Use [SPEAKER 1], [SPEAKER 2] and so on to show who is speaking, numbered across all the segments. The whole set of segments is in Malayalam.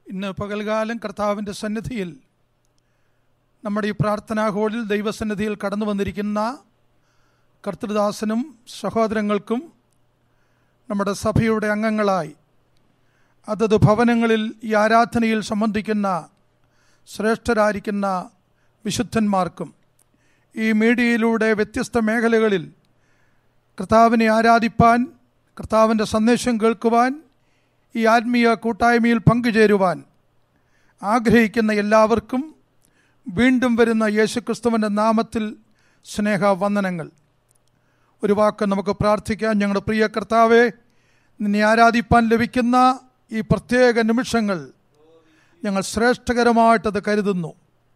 [SPEAKER 1] ഇന്ന് പകൽകാലം കർത്താവിൻ്റെ സന്നിധിയിൽ നമ്മുടെ ഈ പ്രാർത്ഥനാ ഹോളിൽ ദൈവസന്നിധിയിൽ കടന്നു വന്നിരിക്കുന്ന കർത്തൃദാസനും സഹോദരങ്ങൾക്കും നമ്മുടെ സഭയുടെ അംഗങ്ങളായി അതത് ഭവനങ്ങളിൽ ഈ ആരാധനയിൽ സംബന്ധിക്കുന്ന ശ്രേഷ്ഠരായിരിക്കുന്ന വിശുദ്ധന്മാർക്കും ഈ മീഡിയയിലൂടെ വ്യത്യസ്ത മേഖലകളിൽ കർത്താവിനെ ആരാധിപ്പാൻ കർത്താവിൻ്റെ സന്ദേശം കേൾക്കുവാൻ ഈ ആത്മീയ കൂട്ടായ്മയിൽ പങ്കുചേരുവാൻ ആഗ്രഹിക്കുന്ന എല്ലാവർക്കും വീണ്ടും വരുന്ന യേശുക്രിസ്തുവിൻ്റെ നാമത്തിൽ സ്നേഹവന്ദനങ്ങൾ ഒരു വാക്ക് നമുക്ക് പ്രാർത്ഥിക്കാം ഞങ്ങളുടെ പ്രിയ കർത്താവെ നിന്നെ ആരാധിപ്പാൻ ലഭിക്കുന്ന ഈ പ്രത്യേക നിമിഷങ്ങൾ ഞങ്ങൾ ശ്രേഷ്ഠകരമായിട്ടത് കരുതുന്നു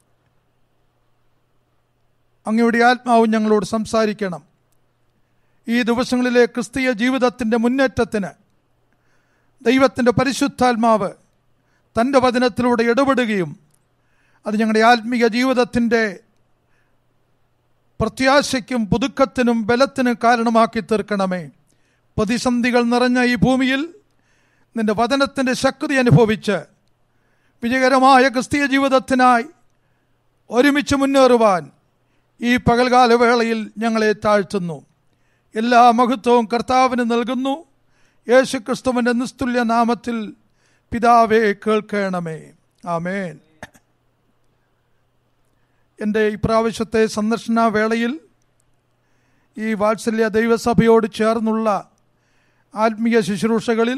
[SPEAKER 1] അങ്ങയുടെ ആത്മാവും ഞങ്ങളോട് സംസാരിക്കണം ഈ ദിവസങ്ങളിലെ ക്രിസ്തീയ ജീവിതത്തിൻ്റെ മുന്നേറ്റത്തിന് ദൈവത്തിൻ്റെ പരിശുദ്ധാത്മാവ് തൻ്റെ വചനത്തിലൂടെ ഇടപെടുകയും അത് ഞങ്ങളുടെ ആത്മീയ ജീവിതത്തിൻ്റെ പ്രത്യാശയ്ക്കും പുതുക്കത്തിനും ബലത്തിനും കാരണമാക്കി തീർക്കണമേ പ്രതിസന്ധികൾ നിറഞ്ഞ ഈ ഭൂമിയിൽ നിന്റെ വചനത്തിൻ്റെ ശക്തി അനുഭവിച്ച് വിജയകരമായ ക്രിസ്തീയ ജീവിതത്തിനായി ഒരുമിച്ച് മുന്നേറുവാൻ ഈ പകൽകാല വേളയിൽ ഞങ്ങളെ താഴ്ത്തുന്നു എല്ലാ മഹത്വവും കർത്താവിന് നൽകുന്നു യേശു ക്രിസ്തുവിൻ്റെ നിസ്തുല്യ നാമത്തിൽ പിതാവേ കേൾക്കണമേ ആമേൻ എൻ്റെ ഇപ്രാവശ്യത്തെ സന്ദർശന വേളയിൽ ഈ വാത്സല്യ ദൈവസഭയോട് ചേർന്നുള്ള ആത്മീയ ശുശ്രൂഷകളിൽ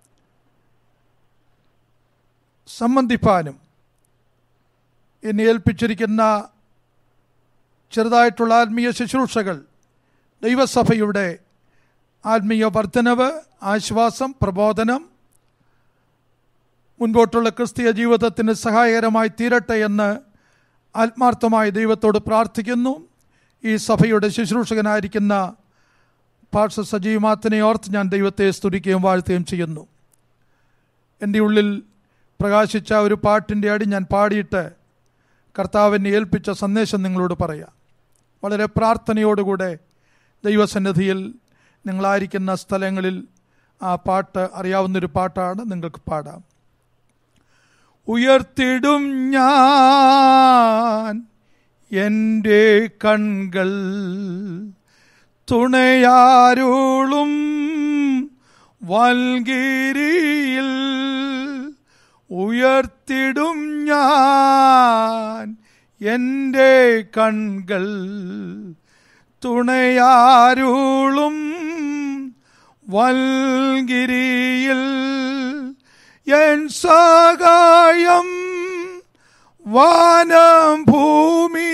[SPEAKER 1] സംബന്ധിപ്പാനും എന്നെ ഏൽപ്പിച്ചിരിക്കുന്ന ചെറുതായിട്ടുള്ള ആത്മീയ ശുശ്രൂഷകൾ ദൈവസഭയുടെ ആത്മീയ വർധനവ് ആശ്വാസം പ്രബോധനം മുൻപോട്ടുള്ള ക്രിസ്തീയ ജീവിതത്തിന് സഹായകരമായി തീരട്ടെ എന്ന് ആത്മാർത്ഥമായി ദൈവത്തോട് പ്രാർത്ഥിക്കുന്നു ഈ സഭയുടെ ശുശ്രൂഷകനായിരിക്കുന്ന പാർശ്വ സജീവമാത്തിനെ ഓർത്ത് ഞാൻ ദൈവത്തെ സ്തുതിക്കുകയും വാഴ്ത്തുകയും ചെയ്യുന്നു എൻ്റെ ഉള്ളിൽ പ്രകാശിച്ച ഒരു പാട്ടിൻ്റെ അടി ഞാൻ പാടിയിട്ട് കർത്താവിനെ ഏൽപ്പിച്ച സന്ദേശം നിങ്ങളോട് പറയാം വളരെ പ്രാർത്ഥനയോടുകൂടെ ദൈവസന്നിധിയിൽ നിങ്ങളായിരിക്കുന്ന സ്ഥലങ്ങളിൽ ആ പാട്ട് അറിയാവുന്നൊരു പാട്ടാണ് നിങ്ങൾക്ക് പാടാം ഉയർത്തിടും ഞാൻ എൻ്റെ കൺകൾ തുണയാരുളും വൽഗിരിയിൽ ഉയർത്തിടും ഞാൻ എൻ്റെ കൺകൾ തുണയാരുളും വൽഗിരിയിൽ എൻ സഹായം വാനം ഭൂമി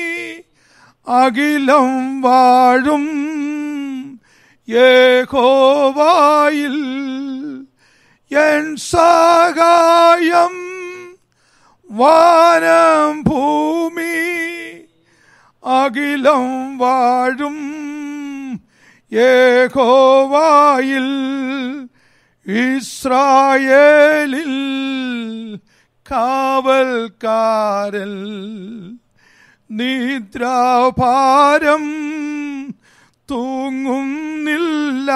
[SPEAKER 1] അഖിലം വാഴും യേഹോവായിൽ എൻ സഹായം വാനം ഭൂമി അഖിലം വാഴും യേഹോവായിൽ ഇസ്രായേലിൽ കാവൽക്കാരൽ നിദ്രാഭാരം തൂങ്ങുന്നില്ല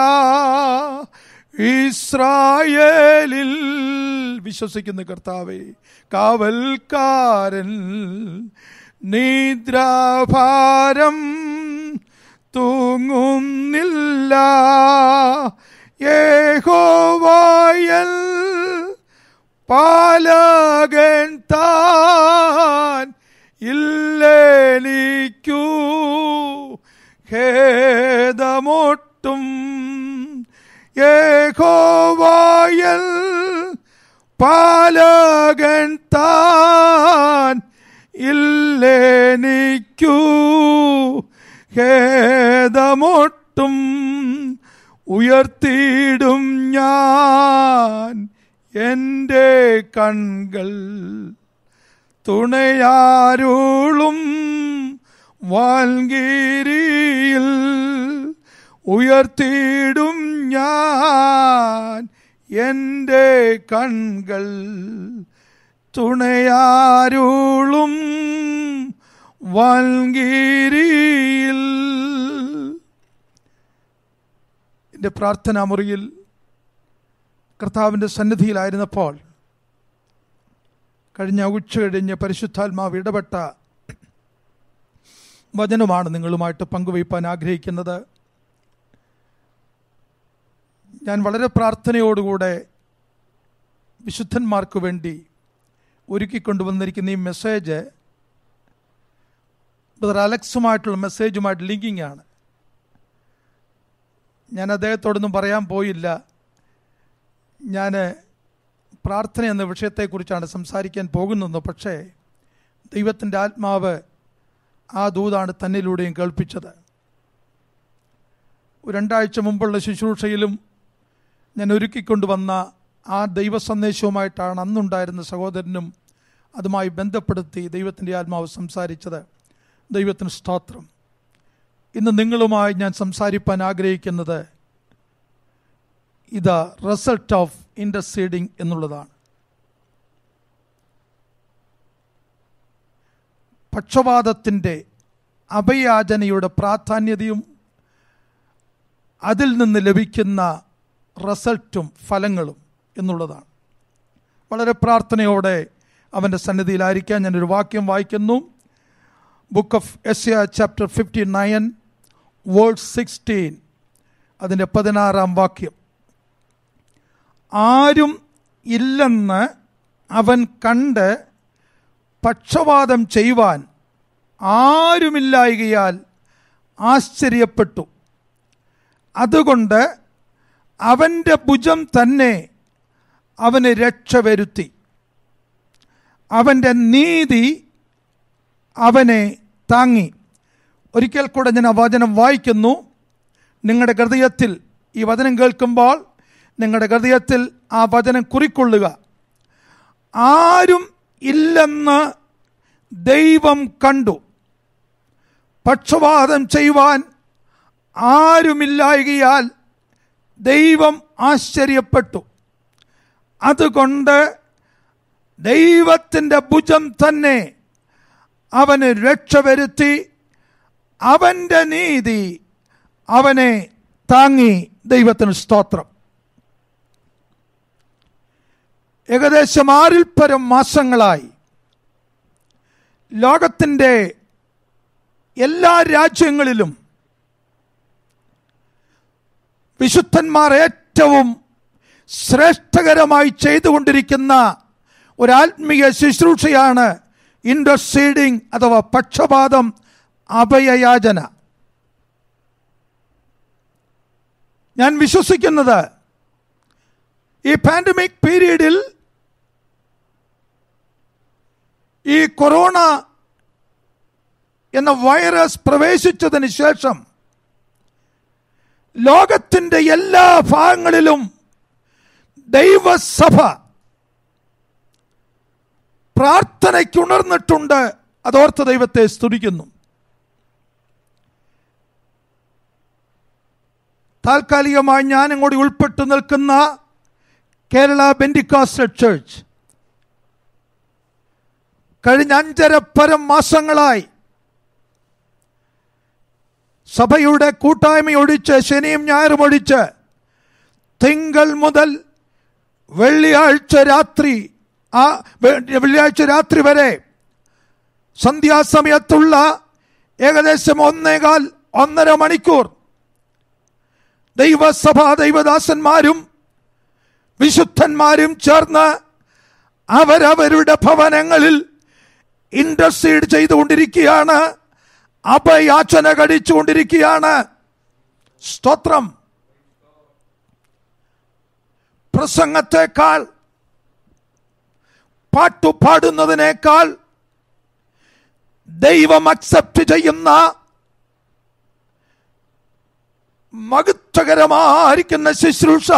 [SPEAKER 1] ഇസ്രായേലിൽ വിശ്വസിക്കുന്ന കർത്താവെ കാവൽക്കാരൻ നിദ്രാഭാരം തൂങ്ങുന്നില്ല യേഹോവായൽ പാലകൻ താൻ ഇല്ലേനിക്കൂ ഖേദമൊട്ടും യേഹോവായൽ പാലകൻ താൻ ഇല്ലേനിക്കൂ ഖേദമൊട്ടും ഉയർത്തിയിടും ഞാൻ എൻ്റെ കൺകൾ തുണയാരുളും വാൽഗിരിയിൽ ഉയർത്തിയിടും ഞാൻ എൻ്റെ കൺകൾ തുണയാരുളും വാൽഗിരിയിൽ എൻ്റെ പ്രാർത്ഥനാ മുറിയിൽ കർത്താവിൻ്റെ സന്നിധിയിലായിരുന്നപ്പോൾ കഴിഞ്ഞ ഉച്ച കഴിഞ്ഞ് പരിശുദ്ധാത്മാവ് ഇടപെട്ട വചനമാണ് നിങ്ങളുമായിട്ട് പങ്കുവയ്പ്പാൻ ആഗ്രഹിക്കുന്നത് ഞാൻ വളരെ പ്രാർത്ഥനയോടുകൂടെ വിശുദ്ധന്മാർക്ക് വേണ്ടി ഒരുക്കിക്കൊണ്ടുവന്നിരിക്കുന്ന ഈ മെസ്സേജ് ബ്രദർ അലക്സുമായിട്ടുള്ള മെസ്സേജുമായിട്ട് ലിങ്കിങ് ആണ് ഞാൻ അദ്ദേഹത്തോടൊന്നും പറയാൻ പോയില്ല ഞാൻ പ്രാർത്ഥന എന്ന വിഷയത്തെക്കുറിച്ചാണ് സംസാരിക്കാൻ പോകുന്നത് പക്ഷേ ദൈവത്തിൻ്റെ ആത്മാവ് ആ ദൂതാണ് തന്നിലൂടെയും കേൾപ്പിച്ചത് ഒരു രണ്ടാഴ്ച മുമ്പുള്ള ശുശ്രൂഷയിലും ഞാൻ ഒരുക്കിക്കൊണ്ടുവന്ന ആ ദൈവ സന്ദേശവുമായിട്ടാണ് അന്നുണ്ടായിരുന്ന സഹോദരനും അതുമായി ബന്ധപ്പെടുത്തി ദൈവത്തിൻ്റെ ആത്മാവ് സംസാരിച്ചത് ദൈവത്തിന് സ്തോത്രം ഇന്ന് നിങ്ങളുമായി ഞാൻ സംസാരിപ്പാൻ ആഗ്രഹിക്കുന്നത് ഇത് റിസൾട്ട് ഓഫ് ഇൻഡർസീഡിങ് എന്നുള്ളതാണ് പക്ഷപാതത്തിൻ്റെ അഭയാചനയുടെ പ്രാധാന്യതയും അതിൽ നിന്ന് ലഭിക്കുന്ന റിസൾട്ടും ഫലങ്ങളും എന്നുള്ളതാണ് വളരെ പ്രാർത്ഥനയോടെ അവൻ്റെ സന്നിധിയിലായിരിക്കാൻ ഞാനൊരു വാക്യം വായിക്കുന്നു book of Isaiah chapter fifty nine verse sixteen അതിൻ്റെ പതിനാറാം വാക്യം ആരും ഇല്ലെന്ന് അവൻ കണ്ട് പക്ഷപാതം ചെയ്യുവാൻ ആരുമില്ലായികയാൽ ആശ്ചര്യപ്പെട്ടു അതുകൊണ്ട് അവൻ്റെ ഭുജം തന്നെ അവന് രക്ഷ വരുത്തി അവൻ്റെ നീതി അവനെ താങ്ങി ഒരിക്കൽ കൂടെ ഞാൻ ആ വചനം വായിക്കുന്നു നിങ്ങളുടെ ഹൃദയത്തിൽ ഈ വചനം കേൾക്കുമ്പോൾ നിങ്ങളുടെ ഹൃദയത്തിൽ ആ വചനം കുറിക്കൊള്ളുക ആരും ഇല്ലെന്ന് ദൈവം കണ്ടു പക്ഷപാതം ചെയ്യുവാൻ ആരുമില്ലായകയാൽ ദൈവം ആശ്ചര്യപ്പെട്ടു അതുകൊണ്ട് ദൈവത്തിൻ്റെ ഭുജം തന്നെ അവന് രക്ഷ വരുത്തി അവൻ്റെ നീതി അവനെ താങ്ങി ദൈവത്തിന് സ്തോത്രം ഏകദേശം ആറിൽ പരം മാസങ്ങളായി ലോകത്തിൻ്റെ എല്ലാ രാജ്യങ്ങളിലും വിശുദ്ധന്മാർ ഏറ്റവും ശ്രേഷ്ഠകരമായി ചെയ്തുകൊണ്ടിരിക്കുന്ന ഒരു ആത്മീയ ശുശ്രൂഷയാണ് ഇൻഡർസീഡിങ് അഥവാ പക്ഷപാതം അഭയയാചന ഞാൻ വിശ്വസിക്കുന്നത് ഈ പാൻഡമിക് പീരീഡിൽ ഈ കൊറോണ എന്ന വൈറസ് പ്രവേശിച്ചതിന് ശേഷം ലോകത്തിൻ്റെ എല്ലാ ഭാഗങ്ങളിലും ദൈവസഭ പ്രാർത്ഥനയ്ക്ക് ഉണർന്നിട്ടുണ്ട് അതോർത്ത് ദൈവത്തെ സ്തുതിക്കുന്നു താൽക്കാലികമായി ഞാൻ അങ്ങോട്ട് ഉൾപ്പെട്ടു നിൽക്കുന്ന കേരള ബെൻഡിക്കാസ്റ്റഡ് ചർച്ച് കഴിഞ്ഞ അഞ്ചര പരം മാസങ്ങളായി സഭയുടെ കൂട്ടായ്മ ഒഴിച്ച് ശനിയും ഞായറും ഒഴിച്ച് തിങ്കൾ മുതൽ വെള്ളിയാഴ്ച രാത്രി ആ വെള്ളിയാഴ്ച രാത്രി വരെ സന്ധ്യാസമയത്തുള്ള ഏകദേശം ഒന്നേകാൽ ഒന്നര മണിക്കൂർ ദൈവസഭ ദൈവദാസന്മാരും വിശുദ്ധന്മാരും ചേർന്ന് അവരവരുടെ ഭവനങ്ങളിൽ ഇൻഡസ്ട്രീഡ് ചെയ്തുകൊണ്ടിരിക്കുകയാണ് അഭയാചന കടിച്ചുകൊണ്ടിരിക്കുകയാണ് സ്തോത്രം പ്രസംഗത്തെക്കാൾ പാട്ടുപാടുന്നതിനേക്കാൾ ദൈവം അക്സെപ്റ്റ് ചെയ്യുന്ന മഹത്വകരമായിരിക്കുന്ന ശുശ്രൂഷ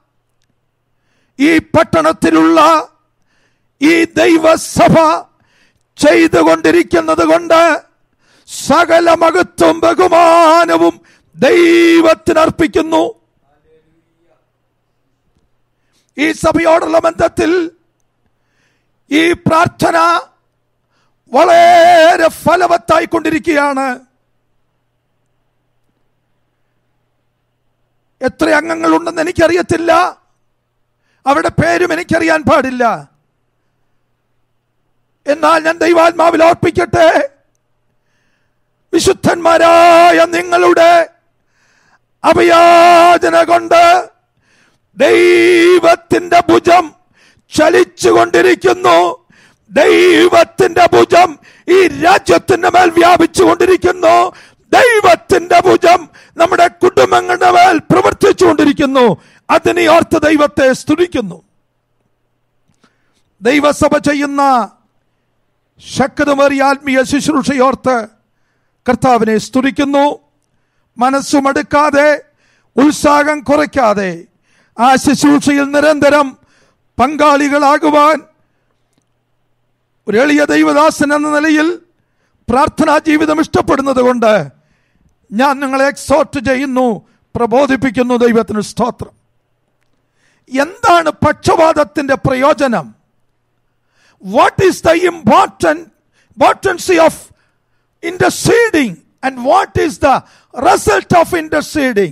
[SPEAKER 1] ഈ പട്ടണത്തിലുള്ള ഈ ദൈവസഭ ചെയ്തുകൊണ്ടിരിക്കുന്നത് കൊണ്ട് സകല മഹത്വം ബഹുമാനവും ദൈവത്തിനർപ്പിക്കുന്നു ഈ സഭയോടുള്ള ബന്ധത്തിൽ ഈ പ്രാർത്ഥന വളരെ ഫലവത്തായിക്കൊണ്ടിരിക്കുകയാണ് എത്ര അംഗങ്ങളുണ്ടെന്ന് എനിക്കറിയത്തില്ല അവരുടെ പേരും എനിക്കറിയാൻ പാടില്ല എന്നാൽ ഞാൻ ദൈവാത്മാവിൽ ഓർപ്പിക്കട്ടെ വിശുദ്ധന്മാരായ നിങ്ങളുടെ അഭയാചന കൊണ്ട് ദൈവത്തിന്റെ ഭുജം ചലിച്ചുകൊണ്ടിരിക്കുന്നു ദൈവത്തിന്റെ ഭുജം ഈ രാജ്യത്തിന്റെ മേൽ വ്യാപിച്ചുകൊണ്ടിരിക്കുന്നു ദൈവത്തിന്റെ ഭുജം നമ്മുടെ കുടുംബങ്ങളുടെ മേൽ പ്രവർത്തിച്ചുകൊണ്ടിരിക്കുന്നു അതിനെ ഓർത്ത് ദൈവത്തെ സ്തുതിക്കുന്നു ദൈവസഭ ചെയ്യുന്ന ശക്തമേറിയ ആത്മീയ ശുശ്രൂഷയോർത്ത് കർത്താവിനെ സ്തുതിക്കുന്നു മനസ്സുമടുക്കാതെ ഉത്സാഹം കുറയ്ക്കാതെ ആ ശുശ്രൂഷയിൽ നിരന്തരം പങ്കാളികളാകുവാൻ ഒരു എളിയ ദൈവദാസൻ എന്ന നിലയിൽ പ്രാർത്ഥനാ ജീവിതം ഇഷ്ടപ്പെടുന്നത് കൊണ്ട് ഞാൻ നിങ്ങളെ എക്സോർട്ട് ചെയ്യുന്നു പ്രബോധിപ്പിക്കുന്നു ദൈവത്തിന് സ്തോത്രം എന്താണ് പക്ഷപാതത്തിന്റെ പ്രയോജനം what is the important importance of interceding and what is the result of interceding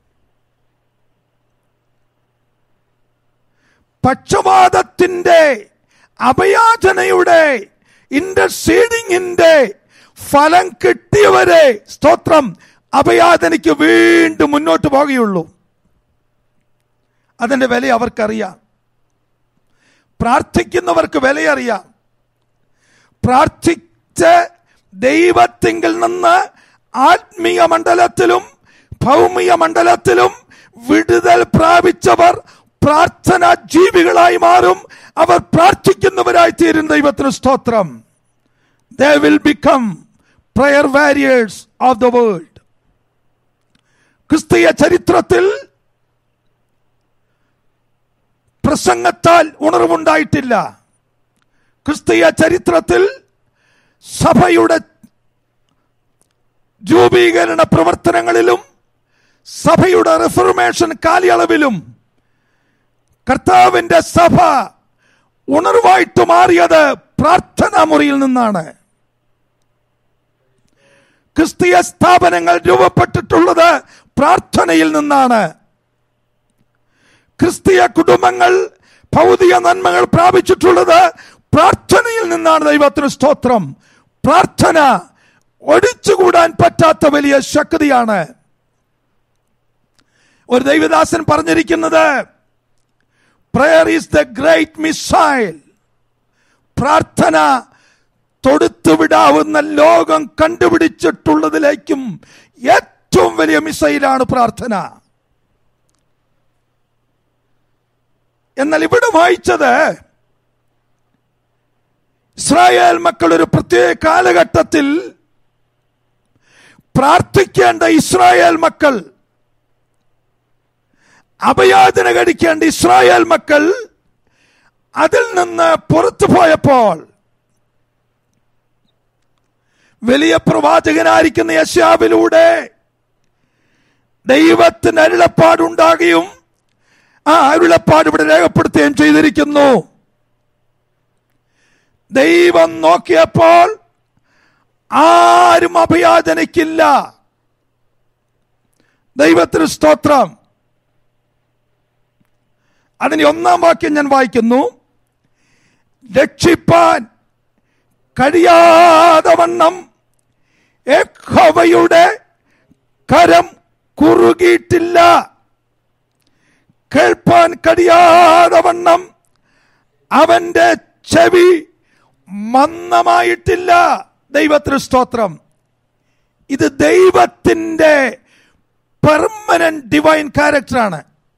[SPEAKER 1] പക്ഷപാതത്തിന്റെ അഭയാചനയുടെ ഇന്റർസീഡിങ്ങിന്റെ ഫലം കിട്ടിയവരെ സ്തോത്രം അഭയാചനയ്ക്ക് വീണ്ടും മുന്നോട്ട് പോകുകയുള്ളൂ അതിന്റെ വില അവർക്കറിയാം പ്രാർത്ഥിക്കുന്നവർക്ക് വിലയറിയാം പ്രാർത്ഥിച്ച് ദൈവത്തിങ്കിൽ നിന്ന് ആത്മീയ മണ്ഡലത്തിലും ഭൗമിക മണ്ഡലത്തിലും വിടുതൽ പ്രാപിച്ചവർ പ്രാർത്ഥന ജീവികളായി മാറും അവർ പ്രാർത്ഥിക്കുന്നവരായി തീരും ദൈവത്തിന് സ്തോത്രം they will become prayer warriors of the world ക്രിസ്തീയ ചരിത്രത്തിൽ പ്രസംഗത്താൽ ഉണർവുണ്ടായിട്ടില്ല ക്രിസ്തീയ ചരിത്രത്തിൽ സഭയുടെ രൂപീകരണ പ്രവർത്തനങ്ങളിലും സഭയുടെ റിഫർമേഷൻ കാലയളവിലും കർത്താവിന്റെ സഭ ഉണർവായിട്ട് മാറിയത് പ്രാർത്ഥനാ മുറിയിൽ നിന്നാണ് ക്രിസ്തീയ സ്ഥാപനങ്ങൾ രൂപപ്പെട്ടിട്ടുള്ളത് പ്രാർത്ഥനയിൽ നിന്നാണ് ക്രിസ്തീയ കുടുംബങ്ങൾ ഭൗതിക നന്മകൾ പ്രാപിച്ചിട്ടുള്ളത് പ്രാർത്ഥനയിൽ നിന്നാണ് ദൈവത്തിന് സ്തോത്രം പ്രാർത്ഥന ഒടിച്ചുകൂടാൻ പറ്റാത്ത വലിയ ശക്തിയാണ് ഒരു ദൈവദാസൻ പറഞ്ഞിരിക്കുന്നത് prayer is the great missile പ്രാർത്ഥന തൊടുത്തുവിടാവുന്ന ലോകം കണ്ടുപിടിച്ചിട്ടുള്ളതിലേക്കും ഏറ്റവും വലിയ മിസൈലാണ് പ്രാർത്ഥന എന്നാൽ ഇവിടെ വായിച്ചത് ഇസ്രായേൽ മക്കൾ ഒരു പ്രത്യേക കാലഘട്ടത്തിൽ പ്രാർത്ഥിക്കേണ്ട ഇസ്രായേൽ മക്കൾ അഭയാചന കഴിക്കേണ്ട ഇസ്രായേൽ മക്കൾ അതിൽ നിന്ന് പുറത്തു പോയപ്പോൾ വലിയ പ്രവാചകനായിരിക്കുന്ന യശാവിലൂടെ ദൈവത്തിന് അരുളപ്പാടുണ്ടാകുകയും ആ അരുളപ്പാട് ഇവിടെ രേഖപ്പെടുത്തുകയും ചെയ്തിരിക്കുന്നു ദൈവം നോക്കിയപ്പോൾ ആരും അഭയാചനയ്ക്കില്ല ദൈവത്തിന് സ്തോത്രം അതിന് ഒന്നാം വാക്യം ഞാൻ വായിക്കുന്നു രക്ഷിപ്പാൻ കഴിയാതെ വണ്ണം യഹോവയുടെ കരം കുറുകിയിട്ടില്ല കേൾപ്പാൻ കഴിയാതെ വണ്ണം അവന്റെ ചെവി മന്ദമായിട്ടില്ല ദൈവത്തിന് സ്തോത്രം ഇത് ദൈവത്തിന്റെ പെർമനന്റ് ഡിവൈൻ ക്യാരക്ടറാണ്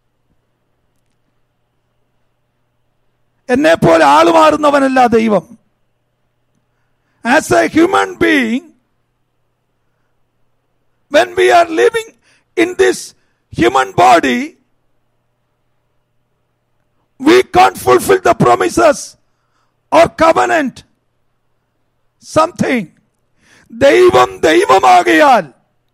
[SPEAKER 1] എന്നെ പോലെ ആള് മാറുന്നവനല്ല ദൈവം as a human being when we are living in this human body we can't fulfill the promises or covenant something ദൈവം ദൈവമാകയാൽ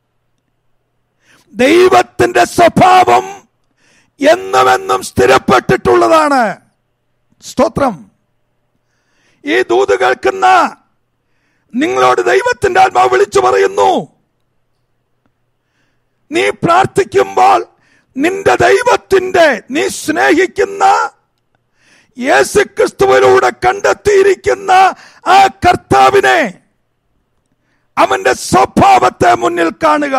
[SPEAKER 1] ദൈവത്തിന്റെ സ്വഭാവം എന്നുമെന്നും സ്ഥിരപ്പെട്ടിട്ടുള്ളതാണ് സ്തോത്രം ഈ ദൂത് കേൾക്കുന്ന നിങ്ങളോട് ദൈവത്തിന്റെ ആത്മാവ് വിളിച്ചു പറയുന്നു നീ പ്രാർത്ഥിക്കുമ്പോൾ നിന്റെ ദൈവത്തിന്റെ നീ സ്നേഹിക്കുന്ന യേശുക്രിസ്തുവിലൂടെ കണ്ടെത്തിയിരിക്കുന്ന ആ കർത്താവിനെ അവന്റെ സ്വഭാവത്തെ മുന്നിൽ കാണുക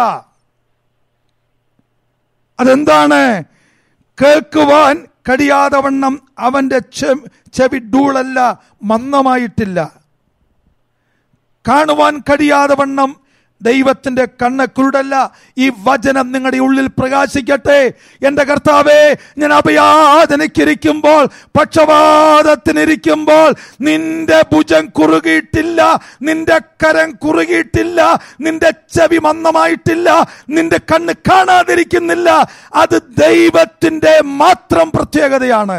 [SPEAKER 1] അതെന്താണ് കേൾക്കുവാൻ കഴിയാതെ വണ്ണം അവന്റെ ചെ- ചെവി ഡൂളല്ല മന്ദമായിട്ടില്ല കാണുവാൻ കഴിയാതെ വണ്ണം ദൈവത്തിന്റെ കണ്ണ് കുരുടല്ല ഈ വചനം നിങ്ങളുടെ ഉള്ളിൽ പ്രകാശിക്കട്ടെ എന്റെ കർത്താവേ ഞാൻ അഭയാതനയ്ക്കിരിക്കുമ്പോൾ പക്ഷപാതത്തിനിരിക്കുമ്പോൾ നിന്റെ ഭുജം കുറുകിയിട്ടില്ല നിന്റെ കരം കുറുകിയിട്ടില്ല നിന്റെ ചെവി മന്ദമായിട്ടില്ല നിന്റെ കണ്ണ് കാണാതിരിക്കുന്നില്ല അത് ദൈവത്തിന്റെ മാത്രം പ്രത്യേകതയാണ്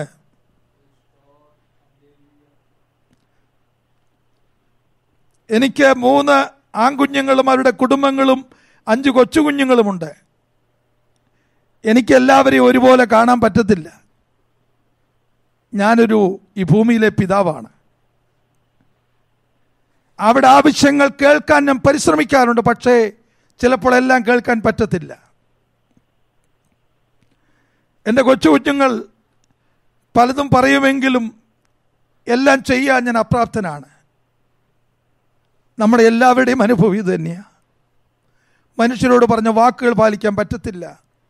[SPEAKER 1] എനിക്ക് മൂന്ന് ആൺകുഞ്ഞുങ്ങളും അവരുടെ കുടുംബങ്ങളും അഞ്ച് കൊച്ചുകുഞ്ഞുങ്ങളുമുണ്ട് എനിക്ക് എല്ലാവരെയും ഒരുപോലെ കാണാൻ പറ്റത്തില്ല ഞാനൊരു ഈ ഭൂമിയിലെ പിതാവാണ് അവിടെ ആവശ്യങ്ങൾ കേൾക്കാൻ ഞാൻ പരിശ്രമിക്കാറുണ്ട് പക്ഷേ ചിലപ്പോൾ എല്ലാം കേൾക്കാൻ പറ്റത്തില്ല എൻ്റെ കൊച്ചു കുഞ്ഞുങ്ങൾ പലതും പറയുമെങ്കിലും എല്ലാം ചെയ്യാൻ ഞാൻ അപ്രാപ്തനാണ് നമ്മുടെ എല്ലാവരുടെയും അനുഭവം ഇത് തന്നെയാണ് മനുഷ്യരോട് പറഞ്ഞ വാക്കുകൾ പാലിക്കാൻ പറ്റത്തില്ല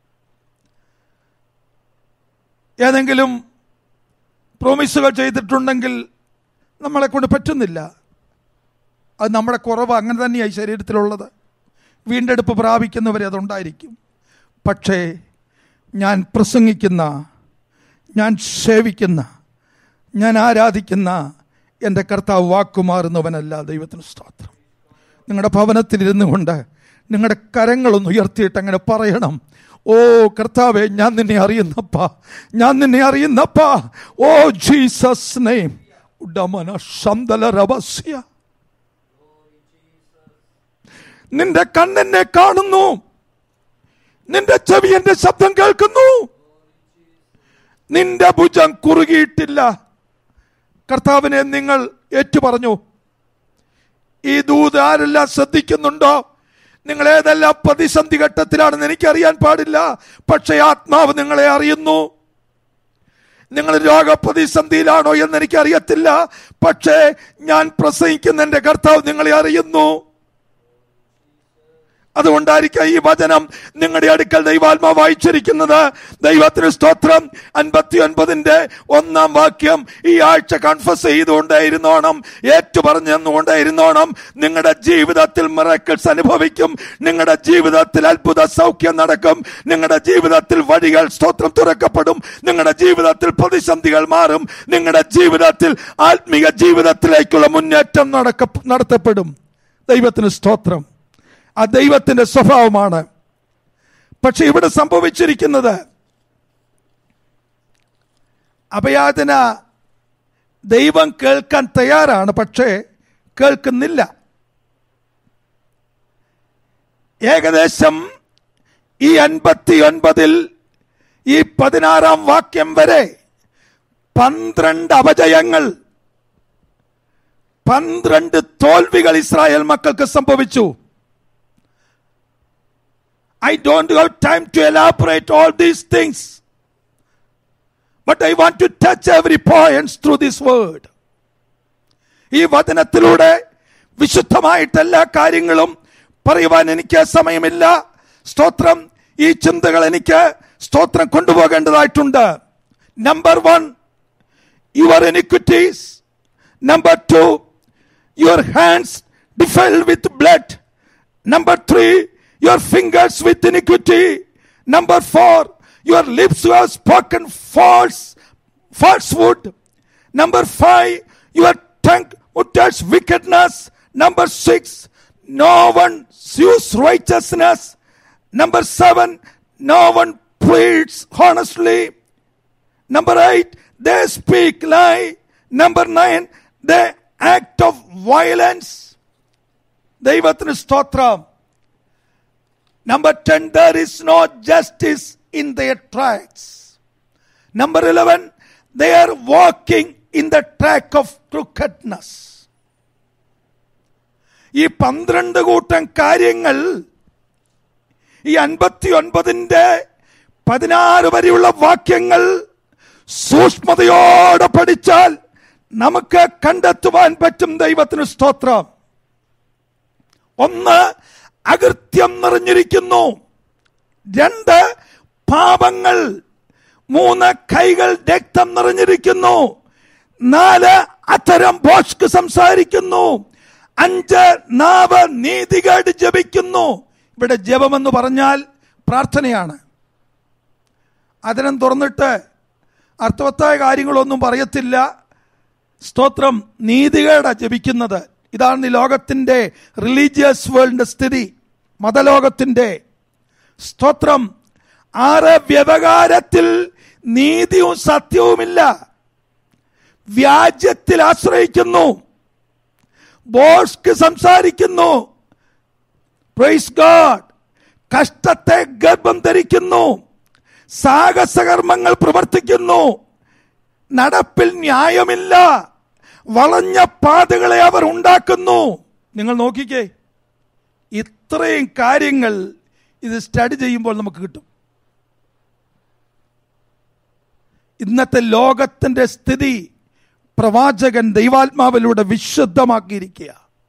[SPEAKER 1] ഏതെങ്കിലും പ്രോമിസുകൾ ചെയ്തിട്ടുണ്ടെങ്കിൽ നമ്മളെ കൊണ്ട് പറ്റുന്നില്ല അത് നമ്മുടെ കുറവ് അങ്ങനെ തന്നെയായി ശരീരത്തിലുള്ളത് വീണ്ടെടുപ്പ് പ്രാപിക്കുന്നവരെ അതുണ്ടായിരിക്കും പക്ഷേ ഞാൻ പ്രസംഗിക്കുന്ന ഞാൻ സേവിക്കുന്ന ഞാൻ ആരാധിക്കുന്ന എൻ്റെ കർത്താവ് വാക്കുമാറുന്നവനല്ല ദൈവത്തിന് സ്തോത്രം നിങ്ങളുടെ ഭവനത്തിലിരുന്നു കൊണ്ട് നിങ്ങളുടെ കരങ്ങളൊന്ന് ഉയർത്തിയിട്ട് അങ്ങനെ പറയണം ഓ കർത്താവെ ഞാൻ നിന്നെ അറിയുന്നപ്പാ ഞാൻ നിന്നെ അറിയുന്നപ്പാ ഓ ജീസസ് നെയ്മ് ഉടമന ശന്തല രവസ്യ നിന്റെ കണ്ണെന്നെ കാണുന്നു നിന്റെ ചെവി എന്റെ ശബ്ദം കേൾക്കുന്നു നിന്റെ ഭുജം കുറുകിയിട്ടില്ല കർത്താവിനെ നിങ്ങൾ ഏറ്റുപറഞ്ഞു ഈ ദൂത് ആരെല്ലാം ശ്രദ്ധിക്കുന്നുണ്ടോ നിങ്ങൾ ഏതെല്ലാം പ്രതിസന്ധി ഘട്ടത്തിലാണെന്ന് എനിക്കറിയാൻ പാടില്ല പക്ഷേ ആത്മാവ് നിങ്ങളെ അറിയുന്നു നിങ്ങൾ രോഗപ്രതിസന്ധിയിലാണോ എന്ന് എനിക്കറിയത്തില്ല പക്ഷേ ഞാൻ പ്രസംഗിക്കുന്ന എൻ്റെ കർത്താവ് നിങ്ങളെ അറിയുന്നു അതുകൊണ്ടായിരിക്കാം ഈ വചനം നിങ്ങളുടെ അടുക്കൽ ദൈവാത്മാവ് വായിച്ചിരിക്കുന്നത് ദൈവത്തിന് സ്തോത്രം അൻപത്തി ഒൻപതിന്റെ ഒന്നാം വാക്യം ഈ ആഴ്ച കൺഫസ് ചെയ്തുകൊണ്ടേയിരുന്നോണം ഏറ്റുപറഞ്ഞുകൊണ്ടേയിരുന്നോണം നിങ്ങളുടെ ജീവിതത്തിൽ മിറക്കിൾസ് അനുഭവിക്കും നിങ്ങളുടെ ജീവിതത്തിൽ അത്ഭുത സൗഖ്യം നടക്കും നിങ്ങളുടെ ജീവിതത്തിൽ വഴികൾ സ്തോത്രം തുറക്കപ്പെടും നിങ്ങളുടെ ജീവിതത്തിൽ പ്രതിസന്ധികൾ മാറും നിങ്ങളുടെ ജീവിതത്തിൽ ആത്മീയ ജീവിതത്തിലേക്കുള്ള മുന്നേറ്റം നടക്ക നടത്തപ്പെടും ദൈവത്തിന് സ്തോത്രം ആ ദൈവത്തിന്റെ സ്വഭാവമാണ് പക്ഷെ ഇവിടെ സംഭവിച്ചിരിക്കുന്നത് അഭയാതന ദൈവം കേൾക്കാൻ തയ്യാറാണ് പക്ഷേ കേൾക്കുന്നില്ല ഏകദേശം ഈ അൻപത്തി ഒൻപതിൽ ഈ പതിനാറാം വാക്യം വരെ പന്ത്രണ്ട് അപജയങ്ങൾ പന്ത്രണ്ട് തോൽവികൾ ഇസ്രായേൽ മക്കൾക്ക് സംഭവിച്ചു I don't have time to elaborate all these things. But I want to touch every point through this word. ഈ വചനത്തിലൂടെ വിശുദ്ധമായിട്ട് എല്ലാ കാര്യങ്ങളും പറയുവാൻ എനിക്ക് സമയമില്ല സ്തോത്രം ഈ ചിന്തകൾ എനിക്ക് സ്തോത്രം കൊണ്ടുപോകേണ്ടതായിട്ടുണ്ട് number one your iniquities number two your hands defiled with blood number three your fingers with iniquity. Number four, your lips who have spoken false, falsehood. Number five, your tongue utters wickedness. Number six, no one sues righteousness. Number seven, no one pleads honestly. Number eight, they speak lie. Number nine, they act of violence. ദൈവത്തിന് സ്തോത്രം Number 10, there is no justice in their tracks. Number 11, they are walking in the track of crookedness. ഈ പന്ത്രണ്ട് കൂട്ടം കാര്യങ്ങൾ ഈ അൻപത്തി ഒൻപതിൻ്റെ പതിനാറ് വരെയുള്ള വാക്യങ്ങൾ സൂക്ഷ്മതയോടെ പഠിച്ചാൽ നമുക്ക് കണ്ടെത്തുവാൻ പറ്റും ദൈവത്തിന് സ്തോത്രം ഒന്ന് അകൃത്യം നിറഞ്ഞിരിക്കുന്നു രണ്ട് പാപങ്ങൾ മൂന്ന് കൈകൾ രക്തം നിറഞ്ഞിരിക്കുന്നു നാല് അത്തരം ഭോഷ്ക്ക് സംസാരിക്കുന്നു അഞ്ച് നാവ് നീതികേട് ജപിക്കുന്നു ഇവിടെ ജപമെന്ന് പറഞ്ഞാൽ പ്രാർത്ഥനയാണ് അതിനം തുറന്നിട്ട് അർത്ഥവത്തായ കാര്യങ്ങളൊന്നും പറയത്തില്ല സ്തോത്രം നീതികേട ജപിക്കുന്നത് ഇതാണ് ഈ ലോകത്തിന്റെ റിലീജിയസ് വേൾഡിന്റെ സ്ഥിതി മതലോകത്തിന്റെ സ്തോത്രം ആറ് വ്യവകാരത്തിൽ നീതിയും സത്യവുമില്ല വ്യാജ്യത്തിൽ ആശ്രയിക്കുന്നു ബോഷ്ക്ക് സംസാരിക്കുന്നു പ്രൈസ് ഗാഡ് കഷ്ടത്തെ ഗർഭം ധരിക്കുന്നു സാഹസകർമ്മങ്ങൾ പ്രവർത്തിക്കുന്നു നടപ്പിൽ ന്യായമില്ല വളഞ്ഞ പാതകളെ അവർ ഉണ്ടാക്കുന്നു നിങ്ങൾ നോക്കിക്കേ ഇത്രയും കാര്യങ്ങൾ ഇത് സ്റ്റഡി ചെയ്യുമ്പോൾ നമുക്ക് കിട്ടും ഇന്നത്തെ ലോകത്തിന്റെ സ്ഥിതി പ്രവാചകൻ ദൈവാത്മാവിലൂടെ വിശുദ്ധമാക്കിയിരിക്കുക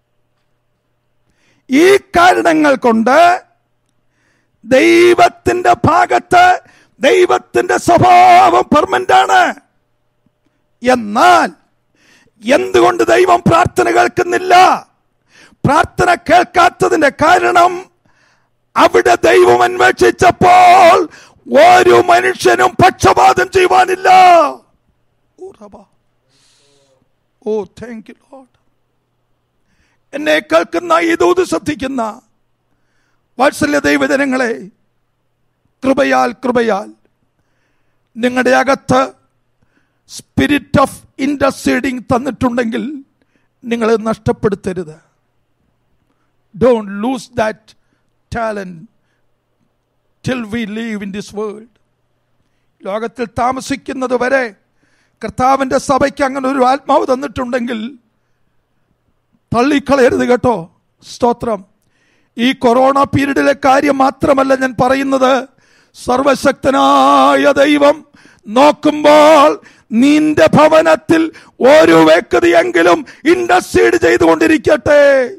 [SPEAKER 1] ഈ കാരണങ്ങൾ കൊണ്ട് ദൈവത്തിന്റെ ഭാഗത്ത് ദൈവത്തിന്റെ സ്വഭാവം പെർമനന്റ് ആണ് എന്നാൽ എന്തുകൊണ്ട് ദൈവം പ്രാർത്ഥന കേൾക്കുന്നില്ല പ്രാർത്ഥന കേൾക്കാത്തതിന്റെ കാരണം അവിടെ ദൈവം അന്വേഷിച്ചപ്പോൾ ഒരു മനുഷ്യനും പക്ഷപാതം ചെയ്യുവാനില്ല ഓ റബ്ബ. ഓ താങ്ക് യു ലോഡ് എന്നെ കേൾക്കുന്ന ഈ ദൂത് ശ്രദ്ധിക്കുന്ന വാത്സല്യ ദൈവജനങ്ങളെ കൃപയാൽ കൃപയാൽ നിങ്ങളുടെ അകത്ത് സ്പിരിറ്റ് ഓഫ് ഇൻഡർസീഡിങ് തന്നിട്ടുണ്ടെങ്കിൽ നിങ്ങൾ നഷ്ടപ്പെടുത്തരുത് don't lose that talent till we live in this world ലോകത്തിൽ താമസിക്കുന്നത് വരെ കർത്താവിന്റെ സഭയ്ക്ക് അങ്ങനെ ഒരു ആത്മാവ് തന്നിട്ടുണ്ടെങ്കിൽ തള്ളിക്കളയരുത് കേട്ടോ സ്തോത്രം ഈ കൊറോണ പീരീഡിലെ കാര്യം മാത്രമല്ല ഞാൻ പറയുന്നത് സർവശക്തനായ ദൈവം നോക്കുമ്പോൾ നിന്റെ ഭവനത്തിൽ ഒരു വ്യക്തിയെങ്കിലും ഇൻഡസ്ട്രീഡ് ചെയ്തുകൊണ്ടിരിക്കട്ടെ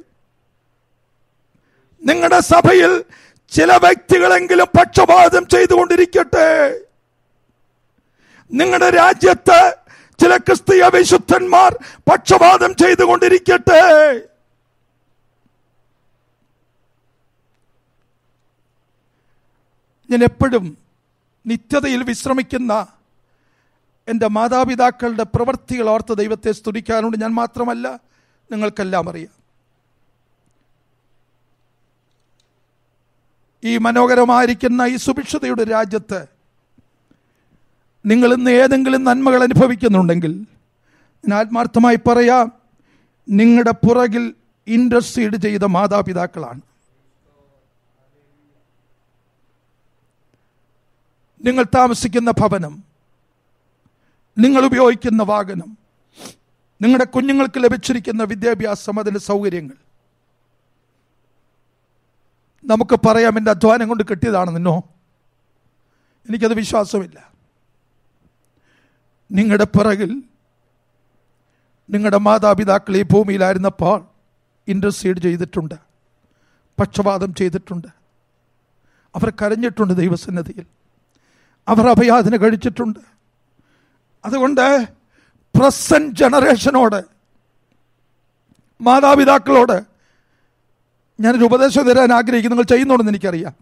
[SPEAKER 1] നിങ്ങളുടെ സഭയിൽ ചില വ്യക്തികളെങ്കിലും പക്ഷപാതം ചെയ്തുകൊണ്ടിരിക്കട്ടെ നിങ്ങളുടെ രാജ്യത്ത് ചില ക്രിസ്തീയ വിശുദ്ധന്മാർ പക്ഷപാതം ചെയ്തുകൊണ്ടിരിക്കട്ടെ ഞാൻ എപ്പോഴും നിത്യതയിൽ വിശ്രമിക്കുന്ന എൻ്റെ മാതാപിതാക്കളുടെ പ്രവൃത്തികൾ ഓർത്ത് ദൈവത്തെ സ്തുതിക്കാറുണ്ട് ഞാൻ മാത്രമല്ല നിങ്ങൾക്കെല്ലാം അറിയാം ഈ മനോഹരമായിരിക്കുന്ന ഈ സുഭിക്ഷതയുടെ രാജ്യത്ത് നിങ്ങൾ ഇന്ന് ഏതെങ്കിലും നന്മകൾ അനുഭവിക്കുന്നുണ്ടെങ്കിൽ ഞാൻ ആത്മാർത്ഥമായി പറയാം നിങ്ങളുടെ പുറകിൽ ഇൻഡസ്ട്രീഡ് ചെയ്ത മാതാപിതാക്കളാണ് നിങ്ങൾ താമസിക്കുന്ന ഭവനം നിങ്ങൾ ഉപയോഗിക്കുന്ന വാഹനം നിങ്ങളുടെ കുഞ്ഞുങ്ങൾക്ക് ലഭിച്ചിരിക്കുന്ന വിദ്യാഭ്യാസം അതിൻ്റെ സൗകര്യങ്ങൾ നമുക്ക് പറയാം എൻ്റെ അധ്വാനം കൊണ്ട് കിട്ടിയതാണ് നിന്നോ എനിക്കത് വിശ്വാസമില്ല നിങ്ങളുടെ പിറകിൽ നിങ്ങളുടെ മാതാപിതാക്കൾ ഈ ഭൂമിയിലായിരുന്നപ്പോൾ ഇൻഡർസീഡ് ചെയ്തിട്ടുണ്ട് പക്ഷപാതം ചെയ്തിട്ടുണ്ട് അവർ കരഞ്ഞിട്ടുണ്ട് ദൈവസന്നദ്ധിയിൽ അവർ അഭയാതിന് കഴിച്ചിട്ടുണ്ട് അതുകൊണ്ട് പ്രസന്റ് ജനറേഷനോട് മാതാപിതാക്കളോട് ഞാനൊരു ഉപദേശം തരാൻ ആഗ്രഹിക്കുന്നു നിങ്ങൾ ചെയ്യുന്നുണ്ടെന്ന് എനിക്കറിയാം